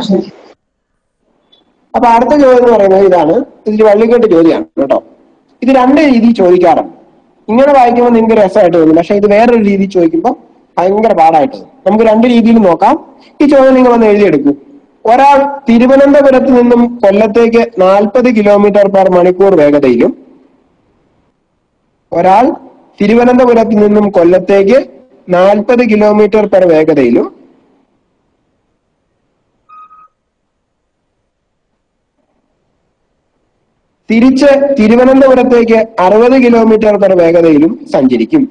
Speaker 3: അപ്പൊ അടുത്ത ചോദ്യം എന്ന് പറയുന്നത് ഇതാണ് ഇതിൽ വള്ളിക്കെട്ട് ചോദ്യമാണ് കേട്ടോ ഇത് രണ്ട് രീതിയിൽ ചോദിക്കാറുണ്ട് ഇങ്ങനെ വായിക്കുമ്പോൾ നിങ്ങൾക്ക് രസമായിട്ട് തോന്നും പക്ഷെ ഇത് വേറൊരു രീതിയിൽ ചോദിക്കുമ്പോൾ ഭയങ്കര പാടായിട്ട് തോന്നും നമുക്ക് രണ്ട് രീതിയിൽ നോക്കാം ഈ ചോദ്യം നിങ്ങൾ ഒന്ന് എഴുതിയെടുക്കൂ ഒരാൾ തിരുവനന്തപുരത്ത് നിന്നും കൊല്ലത്തേക്ക് നാൽപ്പത് കിലോമീറ്റർ പെർ മണിക്കൂർ വേഗതയിലും ഒരാൾ തിരുവനന്തപുരത്ത് നിന്നും കൊല്ലത്തേക്ക് നാൽപ്പത് കിലോമീറ്റർ പെർ വേഗതയിലും തിരിച്ച് തിരുവനന്തപുരത്തേക്ക് അറുപത് കിലോമീറ്റർ പെർ വേഗതയിലും സഞ്ചരിക്കും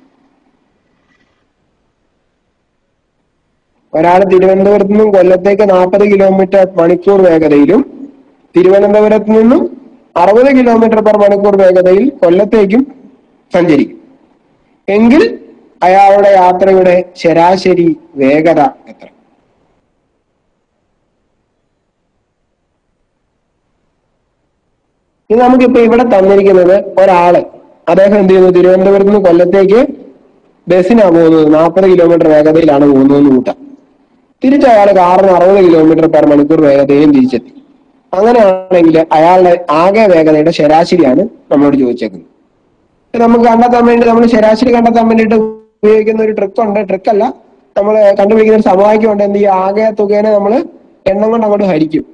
Speaker 3: ഒരാൾ തിരുവനന്തപുരത്ത് നിന്നും കൊല്ലത്തേക്ക് നാൽപ്പത് കിലോമീറ്റർ മണിക്കൂർ വേഗതയിലും തിരുവനന്തപുരത്ത് നിന്നും അറുപത് കിലോമീറ്റർ പെർ മണിക്കൂർ വേഗതയിൽ കൊല്ലത്തേക്കും സഞ്ചരിക്കും എങ്കിൽ അയാളുടെ യാത്രയുടെ ശരാശരി വേഗത എത്ര ഇത് നമുക്കിപ്പോ ഇവിടെ തന്നിരിക്കുന്നത് ഒരാള് അദ്ദേഹം എന്ത് ചെയ്യുന്നു തിരുവനന്തപുരത്ത് നിന്ന് കൊല്ലത്തേക്ക് ബസ്സിനാ പോകുന്നത് നാൽപ്പത് കിലോമീറ്റർ വേഗതയിലാണ് പോകുന്നതെന്ന് കൂട്ടാം തിരിച്ച് അയാൾ കാറിന് അറുപത് കിലോമീറ്റർ പെർ മണിക്കൂർ വേഗതയും തിരിച്ചെത്തി അങ്ങനെയാണെങ്കിൽ അയാളുടെ ആകെ വേഗതയുടെ ശരാശരിയാണ് നമ്മളോട് ചോദിച്ചേക്കുന്നത് ഇത് നമുക്ക് കണ്ടെത്താൻ വേണ്ടി നമ്മൾ ശരാശരി കണ്ടെത്താൻ വേണ്ടിയിട്ട് ഉപയോഗിക്കുന്ന ഒരു ട്രിക്ക് ഉണ്ട് ട്രിക്ക് അല്ല നമ്മൾ കണ്ടുപിടിക്കുന്ന ഒരു സമവാക്യം ഉണ്ട് എന്ത് ചെയ്യും ആകെ തുകേനെ നമ്മൾ എണ്ണം കൊണ്ട് അങ്ങോട്ട് ഹരിക്കും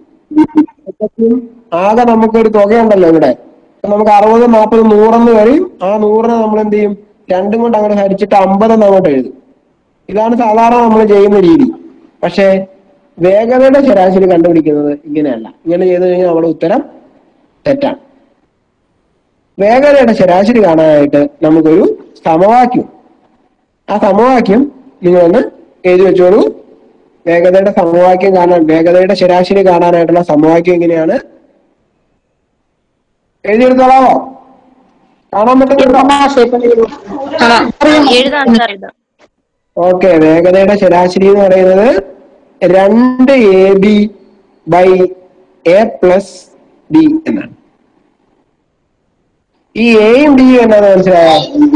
Speaker 3: ആകെ നമുക്കൊരു തുകയുണ്ടല്ലോ ഇവിടെ അപ്പൊ നമുക്ക് അറുപത് നാൽപ്പത് നൂറെന്ന് വരും ആ നൂറിനെ നമ്മൾ എന്ത് ചെയ്യും രണ്ടും കൊണ്ട് അങ്ങോട്ട് ഹരിച്ചിട്ട് അമ്പതെന്ന് അങ്ങോട്ട് എഴുതും ഇതാണ് സാധാരണ നമ്മൾ ചെയ്യുന്ന രീതി പക്ഷേ വേഗതയുടെ ശരാശരി കണ്ടുപിടിക്കുന്നത് ഇങ്ങനെയല്ല ഇങ്ങനെ ചെയ്തു കഴിഞ്ഞാൽ നമ്മുടെ ഉത്തരം തെറ്റാണ് വേഗതയുടെ ശരാശരി കാണാനായിട്ട് നമുക്കൊരു സമവാക്യം ആ സമവാക്യം നിങ്ങളൊന്ന് എഴുതി വെച്ചോളൂ വേഗതയുടെ സമവാക്യം കാണാൻ വേഗതയുടെ ശരാശരി കാണാനായിട്ടുള്ള സമവാക്യം എങ്ങനെയാണ് എഴുതിയെടുത്തോളാമോ കാണാൻ പറ്റുന്നുണ്ടോ
Speaker 14: എഴുതാം സാർ എഴുതാം
Speaker 3: ഓക്കെ വേഗതയുടെ ശരാശരി എന്ന് പറയുന്നത് രണ്ട് A B by A plus B എന്നാണ് ഈ എയും ബിയും എന്നാന്ന് മനസ്സിലായോ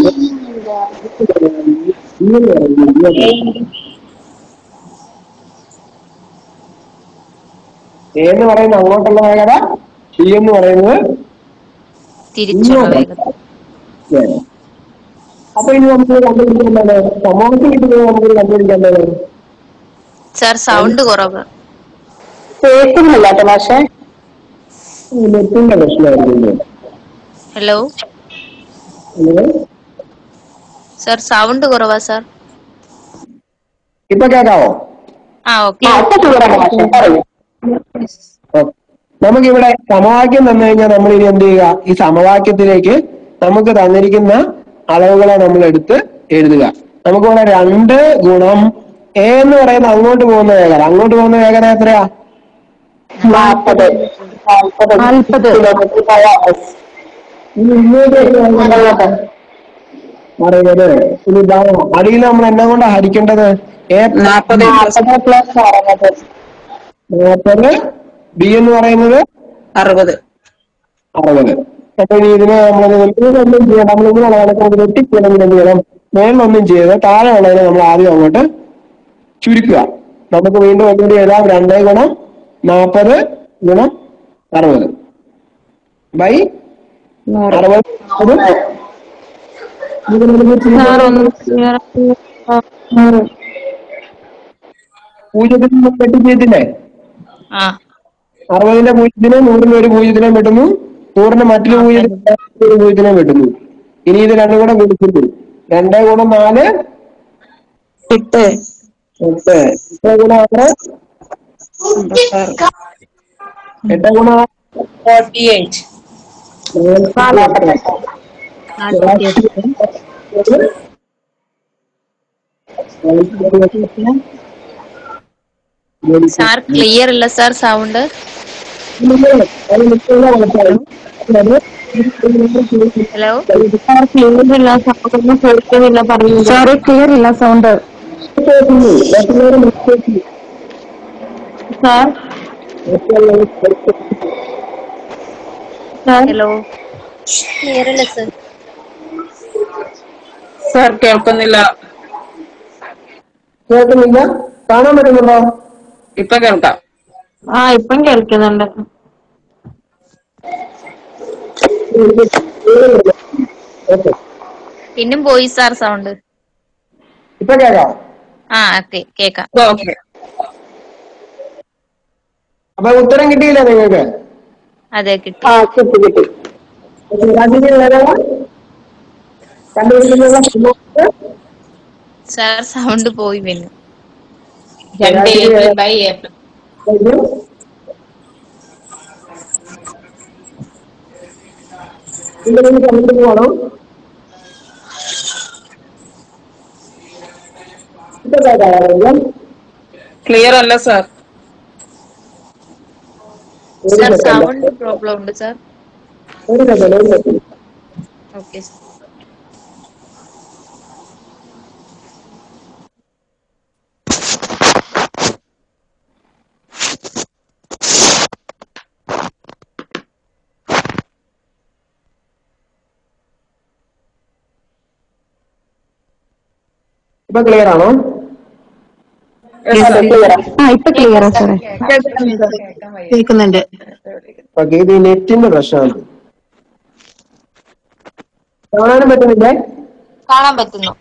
Speaker 3: എ എന്ന് പറയുന്നത് അങ്ങോട്ടുള്ള വേഗത ബി എന്ന് പറയുന്നത്
Speaker 14: തിരിച്ചുള്ള വേഗത
Speaker 3: വേഗത. അപ്പൊ ഇനി നമുക്ക് കണ്ടുപിടിക്കേണ്ടത് സമൂഹത്തിൽ കിട്ടുന്നത് നമുക്ക് കണ്ടുപിടിക്കേണ്ടത്
Speaker 14: സാർ സൗണ്ട് കുറവ്
Speaker 13: കേൾക്കുന്നില്ല പക്ഷേ
Speaker 3: നെറ്റിന്റെ പ്രശ്നമായിരിക്കും
Speaker 14: ഹലോ
Speaker 3: ഹലോ
Speaker 14: സാർ സൗണ്ട് കുറവാ സാർ
Speaker 3: ഇപ്പൊ കേക്കാവോ
Speaker 14: ആ ഓക്കെ
Speaker 3: നമുക്കിവിടെ സമവാക്യം തന്നു കഴിഞ്ഞാൽ നമ്മൾ ഇനി എന്ത് ചെയ്യുക ഈ സമവാക്യത്തിലേക്ക് നമുക്ക് തന്നിരിക്കുന്ന അളവുകളെ നമ്മൾ എടുത്ത് എഴുതുക നമുക്കിവിടെ രണ്ട് ഗുണം എ എന്ന് പറയുന്ന അങ്ങോട്ട് പോകുന്ന വേഗത അങ്ങോട്ട് പോകുന്ന വേഗത എത്രയാ
Speaker 13: നാൽപ്പത് നാൽപ്പത്
Speaker 3: ഇനി ഇങ്ങോട്ട് വരുന്ന വേഗത പറയുന്നത് ഇനി ഇതാ അടിയിൽ നമ്മൾ എന്നെ കൊണ്ട് ഹരിക്കേണ്ടത് എ
Speaker 13: നാൽപ്പത് പ്ലസ് അറുപത്
Speaker 3: നാൽപ്പത് ബി എന്ന് പറയുന്നത്
Speaker 13: അറുപത്
Speaker 3: അറുപത് അപ്പൊ ഇനി ഇതിനെ നമ്മൾ ഒന്നും ചെയ്യണം നമ്മൾ ഇങ്ങനെ കണക്ക് വെട്ടിക്കണമെങ്കിൽ എന്ത് ചെയ്യണം മേളിലൊന്നും ചെയ്ത് താഴെ ഉള്ളതിനെ നമ്മൾ ആദ്യം അങ്ങോട്ട് ചുരുക്കുക നമുക്ക് വീണ്ടും ഒന്നുകൂടി എഴുതാം രണ്ടേ ഗുണം നാൽപ്പത് ഗുണം അറുപത് ബൈ അറുപത് അത് ഇത് നമുക്ക് പൂജ്യത്തിന് വെട്ടി ചെയ്തില്ലേ
Speaker 14: ആ
Speaker 3: അറുപതിന്റെ പൂജ്യത്തിന് നൂറിന് ഒരു പൂജ്യത്തിനെ വെട്ടുന്നു നൂറിന് മറ്റൊരു പൂജ്യത്തിന് ഒരു പൂജ്യത്തിനെ വെട്ടുന്നു ഇനി ഇത് രണ്ടും കൂടെ കൊടുക്കുന്നു രണ്ടേ ഗുണം നാല്
Speaker 13: എട്ട്
Speaker 3: എട്ട് എട്ട് ഗുണം ആറ് എട്ട് ഗുണം ആറ്
Speaker 13: ഫോർട്ടി എയ്റ്റ്
Speaker 14: സാർ ക്ലിയർ ഇല്ല സാർ സൗണ്ട് ഹലോ
Speaker 13: ക്ലിയർ ഇല്ല സൗണ്ട് കേൾക്കുന്നില്ല പറയുന്നത്
Speaker 4: സോറി ക്ലിയർ ഇല്ല സൗണ്ട്
Speaker 13: സാർ
Speaker 14: ഹലോ ക്ലിയർ ഇല്ല സാർ
Speaker 13: സാർ കേൾക്കുന്നില്ല
Speaker 3: കേൾക്കുന്നില്ല കാണാൻ പറ്റുന്നുണ്ടോ
Speaker 13: ഇപ്പൊ കേൾക്കാം ആ ഇപ്പം കേൾക്കുന്നുണ്ട്
Speaker 3: ഓക്കെ
Speaker 14: പിന്നും പോയി സാർ സൗണ്ട്
Speaker 3: ഇപ്പൊ കേൾക്കാം
Speaker 14: ആ ഓക്കെ കേക്കാം
Speaker 13: ഓക്കെ
Speaker 3: അപ്പൊ ഉത്തരം കിട്ടിയില്ല നിങ്ങൾക്ക്
Speaker 14: അതെ കിട്ടി
Speaker 13: ആ കിട്ടി കിട്ടി
Speaker 3: ശരാശരി വേഗത കണ്ടുപിടിക്കുന്നതിനുള്ള സമവാക്യം
Speaker 14: സാർ സൗണ്ട് പോയി പിന്നെ
Speaker 10: രണ്ട് A B by A plus
Speaker 3: കണ്ടിട്ട് പോകണം
Speaker 12: ക്ലിയർ അല്ല സാർ
Speaker 14: സാർ സൗണ്ട് പ്രോബ്ലം ഉണ്ട് സാർ
Speaker 3: ഒരു സെക്കൻഡ് ഒരു സെക്കൻഡ്
Speaker 14: ഓക്കെ
Speaker 3: ഇപ്പൊ ക്ലിയർ ആണോ
Speaker 13: ആ ഇപ്പൊ ക്ലിയറാ സാറേ
Speaker 5: കേൾക്കുന്നുണ്ട്
Speaker 3: ഓക്കെ ഇത് ഈ നെറ്റിന്റെ പ്രശ്നമാണ് കാണാനും പറ്റുന്നില്ലേ
Speaker 14: കാണാൻ പറ്റുന്നു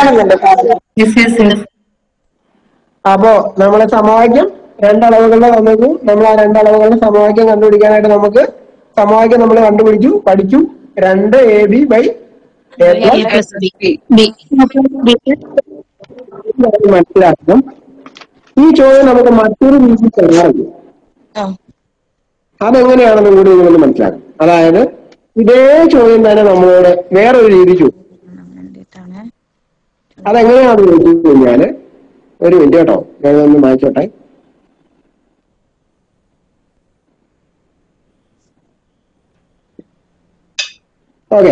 Speaker 3: അപ്പോ നമ്മളെ സമവാക്യം രണ്ടളവുകളുടെ തന്നിട്ട് നമ്മൾ ആ രണ്ടളവുകളുടെ സമവാക്യം കണ്ടുപിടിക്കാനായിട്ട് നമുക്ക് സമവാക്യം നമ്മൾ കണ്ടുപിടിച്ചു പഠിച്ചു രണ്ട് A B by A plus മനസ്സിലാക്കണം ഈ ചോദ്യം നമുക്ക് മറ്റൊരു രീതി ചെയ്യാറില്ല അതെങ്ങനെയാണെന്നും കൂടി നിങ്ങളൊന്ന് മനസ്സിലാക്കണം അതായത് ഇതേ ചോദ്യം തന്നെ നമ്മളോട് വേറൊരു രീതി ചോദിക്കും അതെങ്ങനെയാണെന്ന് ചോദിച്ചു കഴിഞ്ഞാല് ഒരു മിനിറ്റ് കേട്ടോ ഞാനൊന്ന് മായിച്ചോട്ടെ ഓക്കെ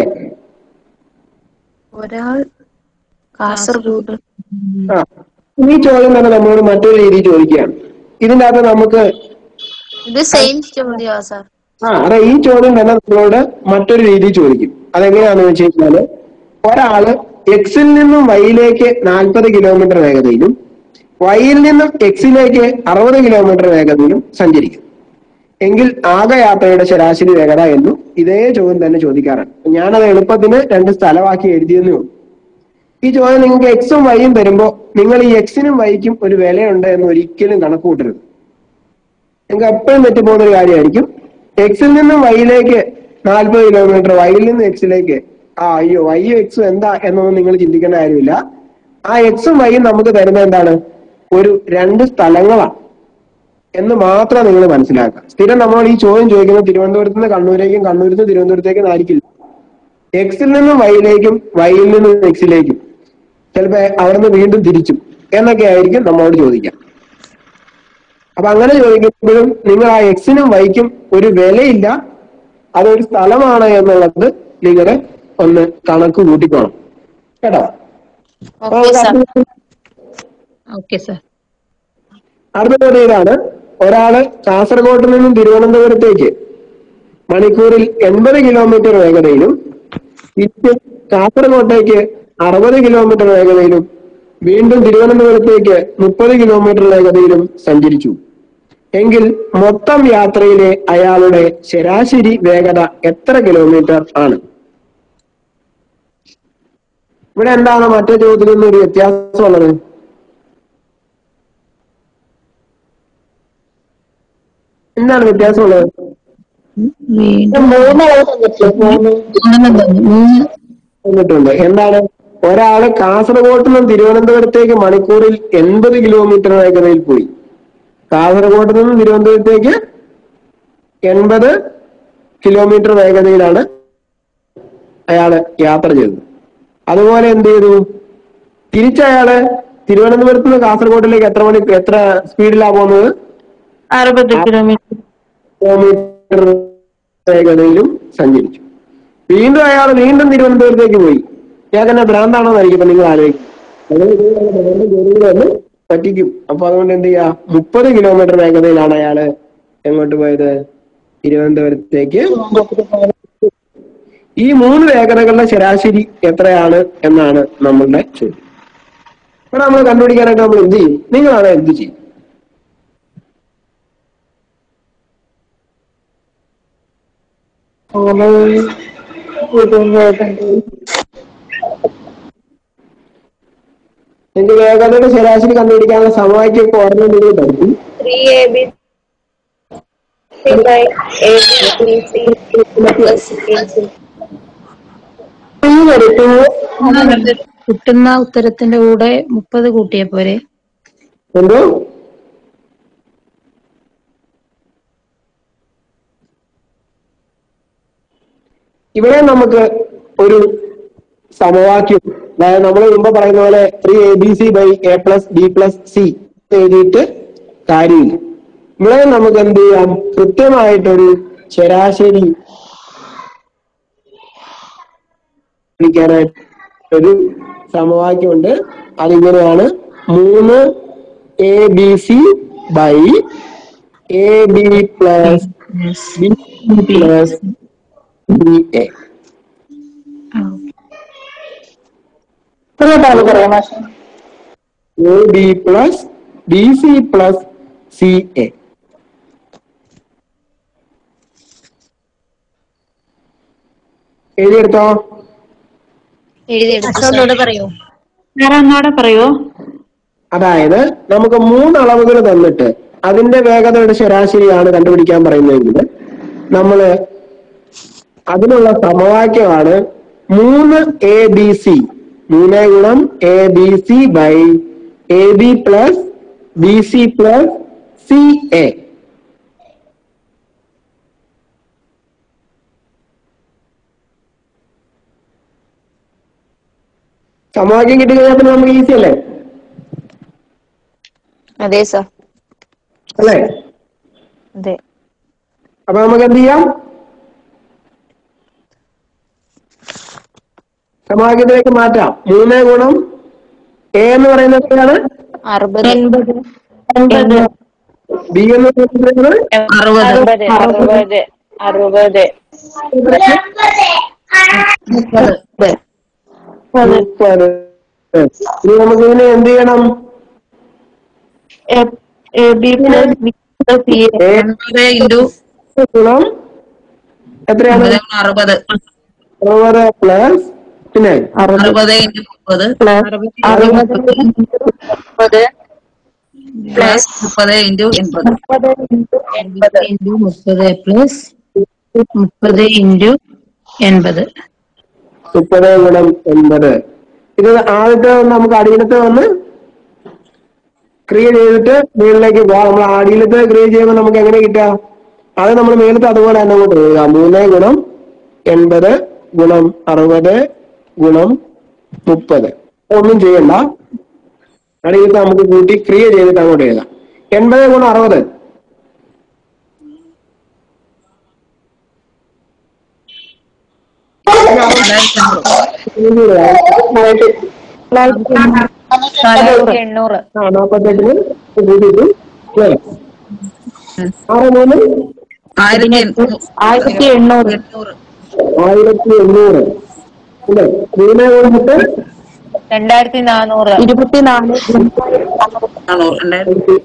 Speaker 14: ഒരാൾ കാസർഗോഡ്
Speaker 3: ആ ഈ ചോദ്യം തന്നെ നമ്മളോട് മറ്റൊരു രീതി ചോദിക്കുകയാണ് ഇതിന്റെ അകത്ത് നമുക്ക്
Speaker 14: ഇത് സെയിം ചോദ്യമാ സാർ
Speaker 3: ആ അതെ ഈ ചോദ്യം തന്നെ നമ്മളോട് മറ്റൊരു രീതി ചോദിക്കും അതെങ്ങനെയാണെന്ന് വെച്ച് കഴിഞ്ഞാല് ഒരാള് എക്സിൽ നിന്നും വൈയിലേക്ക് നാൽപ്പത് കിലോമീറ്റർ വേഗതയിലും വൈയിൽ നിന്നും എക്സിലേക്ക് അറുപത് കിലോമീറ്റർ വേഗതയിലും സഞ്ചരിക്കും എങ്കിൽ ആകെ യാത്രയുടെ ശരാശരി വേഗത എന്നും ഇതേ ചോദ്യം തന്നെ ചോദിക്കാറാണ് ഞാനത് എളുപ്പത്തിന് രണ്ട് സ്ഥലമാക്കി എഴുതിയെന്നേ ഉള്ളൂ ഈ ചോദ്യം നിങ്ങൾക്ക് എക്സും വൈയും തരുമ്പോൾ നിങ്ങൾ ഈ എക്സിനും വൈക്കും ഒരു വിലയുണ്ട് എന്ന് ഒരിക്കലും കണക്ക് കൂട്ടരുത് നിങ്ങൾക്ക് എപ്പോഴും തെറ്റിപ്പോകുന്ന ഒരു കാര്യമായിരിക്കും എക്സിൽ നിന്നും വൈയിലേക്ക് നാൽപ്പത് കിലോമീറ്റർ വൈയിൽ നിന്ന് എക്സിലേക്ക് ആ അയ്യോ വൈയും എക്സും എന്താ എന്നൊന്നും നിങ്ങൾ ചിന്തിക്കേണ്ട കാര്യമില്ല ആ എക്സും വൈയും നമുക്ക് തരുന്നത് എന്താണ് ഒരു രണ്ട് സ്ഥലങ്ങളാണ് എന്ന് മാത്രം നിങ്ങൾ മനസ്സിലാക്കുക സ്ഥിരം നമ്മൾ ഈ ചോദ്യം ചോദിക്കുന്നത് തിരുവനന്തപുരത്ത് നിന്ന് കണ്ണൂരേക്കും കണ്ണൂരിൽ നിന്ന് തിരുവനന്തപുരത്തേക്കും ആയിരിക്കില്ല എക്സിൽ നിന്നും വൈയിലേക്കും വൈയിൽ നിന്നും എക്സിലേക്കും ചിലപ്പോ അവിടെ നിന്ന് വീണ്ടും തിരിച്ചും എന്നൊക്കെ ആയിരിക്കും നമ്മളോട് ചോദിക്കാം അപ്പൊ അങ്ങനെ ചോദിക്കുമ്പോഴും നിങ്ങൾ ആ എക്സിനും വൈക്കും ഒരു വിലയില്ല അതൊരു സ്ഥലമാണ് എന്നുള്ളത് നിങ്ങൾ ഒന്ന് കണക്ക് കൂട്ടിക്കോണം കേട്ടോ അപ്പൊ നമുക്ക്
Speaker 14: ഓക്കെ സാർ
Speaker 3: അടുത്ത ചോദ്യം ഇതാണ് ഒരാള് കാസർഗോഡ് നിന്നും തിരുവനന്തപുരത്തേക്ക് മണിക്കൂറിൽ എൺപത് കിലോമീറ്റർ വേഗതയിലും തിരിച്ച് കാസർഗോട്ടേക്ക് അറുപത് കിലോമീറ്റർ വേഗതയിലും വീണ്ടും തിരുവനന്തപുരത്തേക്ക് മുപ്പത് കിലോമീറ്റർ വേഗതയിലും സഞ്ചരിച്ചു എങ്കിൽ മൊത്തം യാത്രയിലെ അയാളുടെ ശരാശരി വേഗത എത്ര കിലോമീറ്റർ ആണ് ഇവിടെ എന്താണ് മറ്റേ ചോദ്യത്തിൽ നിന്ന് ഒരു വ്യത്യാസമുള്ളത് എന്താണ് വ്യത്യാസമുള്ളത് തന്നിട്ടുണ്ട് എന്താണ് ഒരാള് കാസർഗോഡ് നിന്നും തിരുവനന്തപുരത്തേക്ക് മണിക്കൂറിൽ എൺപത് കിലോമീറ്റർ വേഗതയിൽ പോയി കാസർഗോഡ് നിന്നും തിരുവനന്തപുരത്തേക്ക് എൺപത് കിലോമീറ്റർ വേഗതയിലാണ് അയാള് യാത്ര ചെയ്തത് അതുപോലെ എന്ത് ചെയ്തു തിരിച്ചയാള് തിരുവനന്തപുരത്ത് നിന്ന് കാസർഗോഡിലേക്ക് എത്ര മണി എത്ര സ്പീഡിലാ പോകുന്നത്
Speaker 13: അറുപത് കിലോമീറ്റർ
Speaker 3: കിലോമീറ്റർ വേഗതയിലും സഞ്ചരിച്ചു വീണ്ടും അയാൾ വീണ്ടും തിരുവനന്തപുരത്തേക്ക് പോയി ഞാൻ തന്നെ ഭ്രാന്താണോ എന്നായിരിക്കും നിങ്ങൾ ആലോചിക്കും അങ്ങനെ ഇതുപോലെ ഭ്രാന്ത് ജോലികൾ വന്ന് പറ്റിക്കും അപ്പൊ അതുകൊണ്ട് എന്ത് ചെയ്യാ മുപ്പത് കിലോമീറ്റർ വേഗതയിലാണ് അയാള് എങ്ങോട്ട് പോയത് തിരുവനന്തപുരത്തേക്ക് ഈ മൂന്ന് വേഗതകളുടെ ശരാശരി എത്രയാണ് എന്നാണ് നമ്മളുടെ ചോദ്യം ഇവിടെ നമ്മൾ കണ്ടുപിടിക്കാനായിട്ട് നമ്മൾ എന്ത് ചെയ്യും നിങ്ങളാണ് എന്ത് ചെയ്യും നിങ്ങൾക്ക് വേഗതയുടെ ശരാശരി കണ്ടുപിടിക്കാനുള്ള സമവാക്യം ഓർമ്മ നിങ്ങൾ പഠിക്കും
Speaker 11: three A B C by A B C plus
Speaker 3: ഈ വരയ്ക്കുന്നത്
Speaker 8: കിട്ടുന്ന ഉത്തരത്തിന്റെ കൂടെ മുപ്പത് കൂട്ടിയ പോരെ
Speaker 3: എന്തോ ഇവിടെ നമുക്ക് ഒരു സമവാക്യം അതായത് നമ്മൾ മുമ്പ് പറയുന്ന പോലെ three A B C by A plus B plus C എഴുതിയിട്ട് കാര്യമില്ല ഇവിടെ നമുക്ക് എന്ത് ചെയ്യാം കൃത്യമായിട്ടൊരു ശരാശരി വിളിക്കാനായിട്ട് ഒരു സമവാക്യമുണ്ട് അതിങ്ങനെയാണ് മൂന്ന് A B C by A B plus B plus B A
Speaker 13: പറയാം മാഷെ
Speaker 3: A B plus B C plus C A എഴുതിയെടുത്തോ
Speaker 14: ഒന്നുകൂടെ പറയൂ
Speaker 13: വേറെ ഒന്നോടെ പറയോ
Speaker 3: അതായത് നമുക്ക് മൂന്ന് അളവുകൾ തന്നിട്ട് അതിന്റെ വേഗതയുടെ ശരാശരിയാണ് കണ്ടുപിടിക്കാൻ പറയുന്നതെങ്കിൽ നമ്മള് അതിനുള്ള സമവാക്യമാണ് മൂന്ന് എ ബി സി മൂന്ന് ഗുണം A B C by A B plus B C plus C A സമവാക്യം കിട്ടിക്കഴിഞ്ഞാൽ പിന്നെ നമുക്ക് ഈസി അല്ലേ
Speaker 12: അതെ സർ
Speaker 3: അല്ലേ
Speaker 12: അതെ
Speaker 3: അപ്പൊ നമുക്ക് എന്ത് ചെയ്യാം സമവാക്യത്തിലേക്ക് മാറ്റാം മൂന്ന് ഗുണം എ എന്ന് പറയുന്നത് എത്രയാണ്
Speaker 12: അറുപത്
Speaker 3: ബി എന്ന് പറയുന്നത്
Speaker 12: അറുപത് അറുപത് അറുപത്
Speaker 3: മുപ്പത് ഇനി നമുക്ക് ഇതിനെ എന്ത് ചെയ്യണം
Speaker 8: ഇൻറ്റു
Speaker 3: ഗുണം എത്രയാണ്
Speaker 8: അറുപത്
Speaker 3: അറുപത് പ്ലസ് പിന്നെ
Speaker 8: അറുപത് ഇൻറ്റു മുപ്പത്
Speaker 12: മുപ്പത്
Speaker 8: പ്ലസ് മുപ്പത് ഇൻറ്റു എൺപത് ഇൻറ്റു മുപ്പത് പ്ലസ് മുപ്പത് ഇൻറ്റു എൺപത്
Speaker 3: മുപ്പത് ഗുണം എൺപത് ഇത് ആദ്യത്തെ നമുക്ക് അടിയിലത്തെ വന്ന് ക്രിയ ചെയ്തിട്ട് മുകളിലേക്ക് പോവാം നമ്മൾ അടിയിലത്തെ ക്രിയ ചെയ്യുമ്പോൾ നമുക്ക് എങ്ങനെ കിട്ടുക അത് നമ്മൾ മേലത്തെ അതുപോലെ തന്നെ അങ്ങോട്ട് എഴുതുക മൂന്ന് ഗുണം എൺപത് ഗുണം അറുപത് ഗുണം മുപ്പത് ഒന്നും ചെയ്യണ്ട അടിയിലത്തെ നമുക്ക് കൂട്ടി ക്രിയ ചെയ്തിട്ട് അങ്ങോട്ട് എഴുതാം എൺപത് ഗുണം അറുപത്
Speaker 12: നാലായിരത്തി എണ്ണൂറ്
Speaker 3: ആ നാപ്പത്തെട്ടിന് കൂട്ടിയിട്ട് അല്ലേ ആറ് മൂന്ന്
Speaker 8: ആയിരത്തി എണ്ണൂറ്
Speaker 3: ആയിരത്തി എണ്ണൂറ് അല്ലേ മൂന്ന് കൊടുത്തിട്ട്
Speaker 12: രണ്ടായിരത്തി നാനൂറ്
Speaker 8: ഇരുപത്തിനാല്
Speaker 3: ആയിരത്തി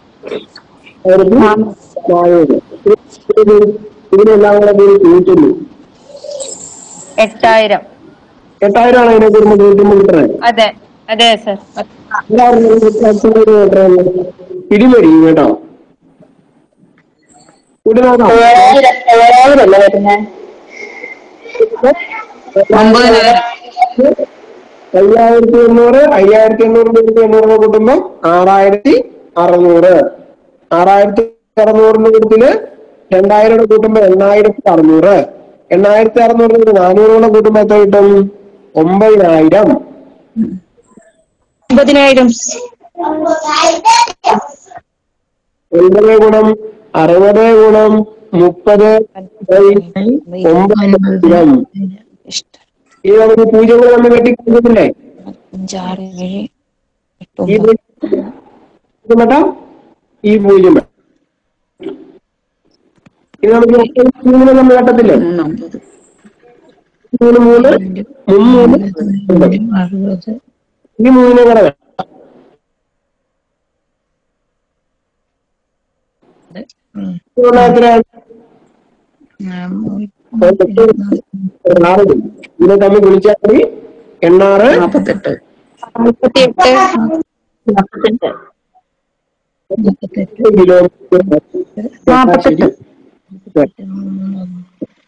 Speaker 3: നാനൂറ് ഇതിനെല്ലാം കൂടെ കൂടി കൂട്ടുന്നു
Speaker 12: എട്ടായിരം
Speaker 3: എട്ടായിരം ആണ് ഇതിനെ കുറിച്ച് കൂട്ടുമ്പോൾ കിട്ടുന്നത്
Speaker 12: അതെ അതെ സർ
Speaker 3: ഇടിമേടിക്കും കേട്ടോ കൂട്ടി നോക്കാം
Speaker 13: ഏഴായിരം ഏഴായിരം അല്ലേ വരുന്നേ
Speaker 3: അയ്യായിരത്തി എണ്ണൂറ് അയ്യായിരത്തി എണ്ണൂറ് ഇരുപത്തി എണ്ണൂറ് കൂട്ടുമ്പോ ആറായിരത്തി അറുന്നൂറ് ആറായിരത്തി അറുന്നൂറിന്റെ കൂട്ടത്തില് രണ്ടായിരം കൂടെ കൂട്ടുമ്പോ എണ്ണായിരത്തി അറുന്നൂറ് എണ്ണായിരത്തി അറുന്നൂറിന് കൂടി നാനൂറ് കൂടെ കൂട്ടുമ്പോ എത്ര കിട്ടും ഒമ്പതിനായിരം
Speaker 8: ഒമ്പതിനായിരം
Speaker 3: ഒൻപത് ഗുണം അറുപത് ഗുണം മുപ്പത് ബൈ ഒമ്പതിനായിരം ഈ നമുക്ക് പൂജ്യങ്ങൾ നമ്മൾ വെട്ടിക്കൊടുക്കുന്നില്ലേ
Speaker 12: അഞ്ചാറ് ഏഴ്
Speaker 3: ഈ പൂജ്യം വേണ്ട ഈ പൂജ്യം വേണ്ട ഇത് നമുക്ക് മൂന്ന് നമ്മൾ കട്ടത്തില്ലേ മൂന്ന് മൂന്ന് മുമ്മൂന്ന് ഒമ്പത്.
Speaker 8: അറുപത്
Speaker 3: ഈ മൂന്നിനെ കൂടെ വേണം ഇതുകൊണ്ട് എത്രയാണ് ആറ് കിലോ. ഇതിനെ തമ്മിൽ ഗുണിച്ചാൽ മതി എണ്ണാറ്
Speaker 8: നാപ്പത്തെട്ട്
Speaker 12: നാൽപ്പത്തിയെട്ട്
Speaker 8: നാപ്പത്തെട്ട്
Speaker 3: കിലോമീറ്റർ
Speaker 8: നാപ്പത്തെട്ട്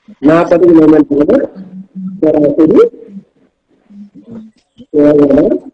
Speaker 3: നാൽപ്പത് കിലോമീറ്റർ ശരാശരി വേഗത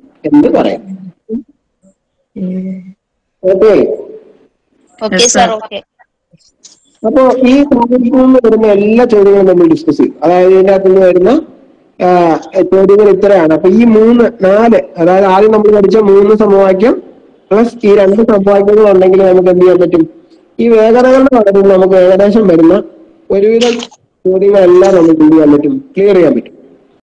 Speaker 3: ഓക്കെ
Speaker 14: ഓക്കെ സാർ ഓക്കെ
Speaker 3: അപ്പോ ഈ ടോപ്പിക്കിൽ നിന്ന് വരുന്ന എല്ലാ ചോദ്യങ്ങളും നമ്മൾ ഡിസ്കസ് ചെയ്യും അതായത് ഇതിന്റെ അകത്ത് നിന്ന് വരുന്ന ആ, ചോദ്യങ്ങൾ ഇത്രയാണ് അപ്പൊ ഈ മൂന്ന് നാല് അതായത് ആദ്യം നമ്മൾ പഠിച്ച മൂന്ന് സമവാക്യം പ്ലസ് ഈ രണ്ട് സമവാക്യങ്ങൾ ഉണ്ടെങ്കിൽ നമുക്ക് എന്ത് ചെയ്യാൻ പറ്റും ഈ വേഗതകളുടെ കാര്യത്തിൽ നമുക്ക് ഏകദേശം വരുന്ന ഒരുവിധം ചോദ്യങ്ങളെല്ലാം നമുക്ക് എന്ത് ചെയ്യാൻ പറ്റും ക്ലിയർ ചെയ്യാൻ പറ്റും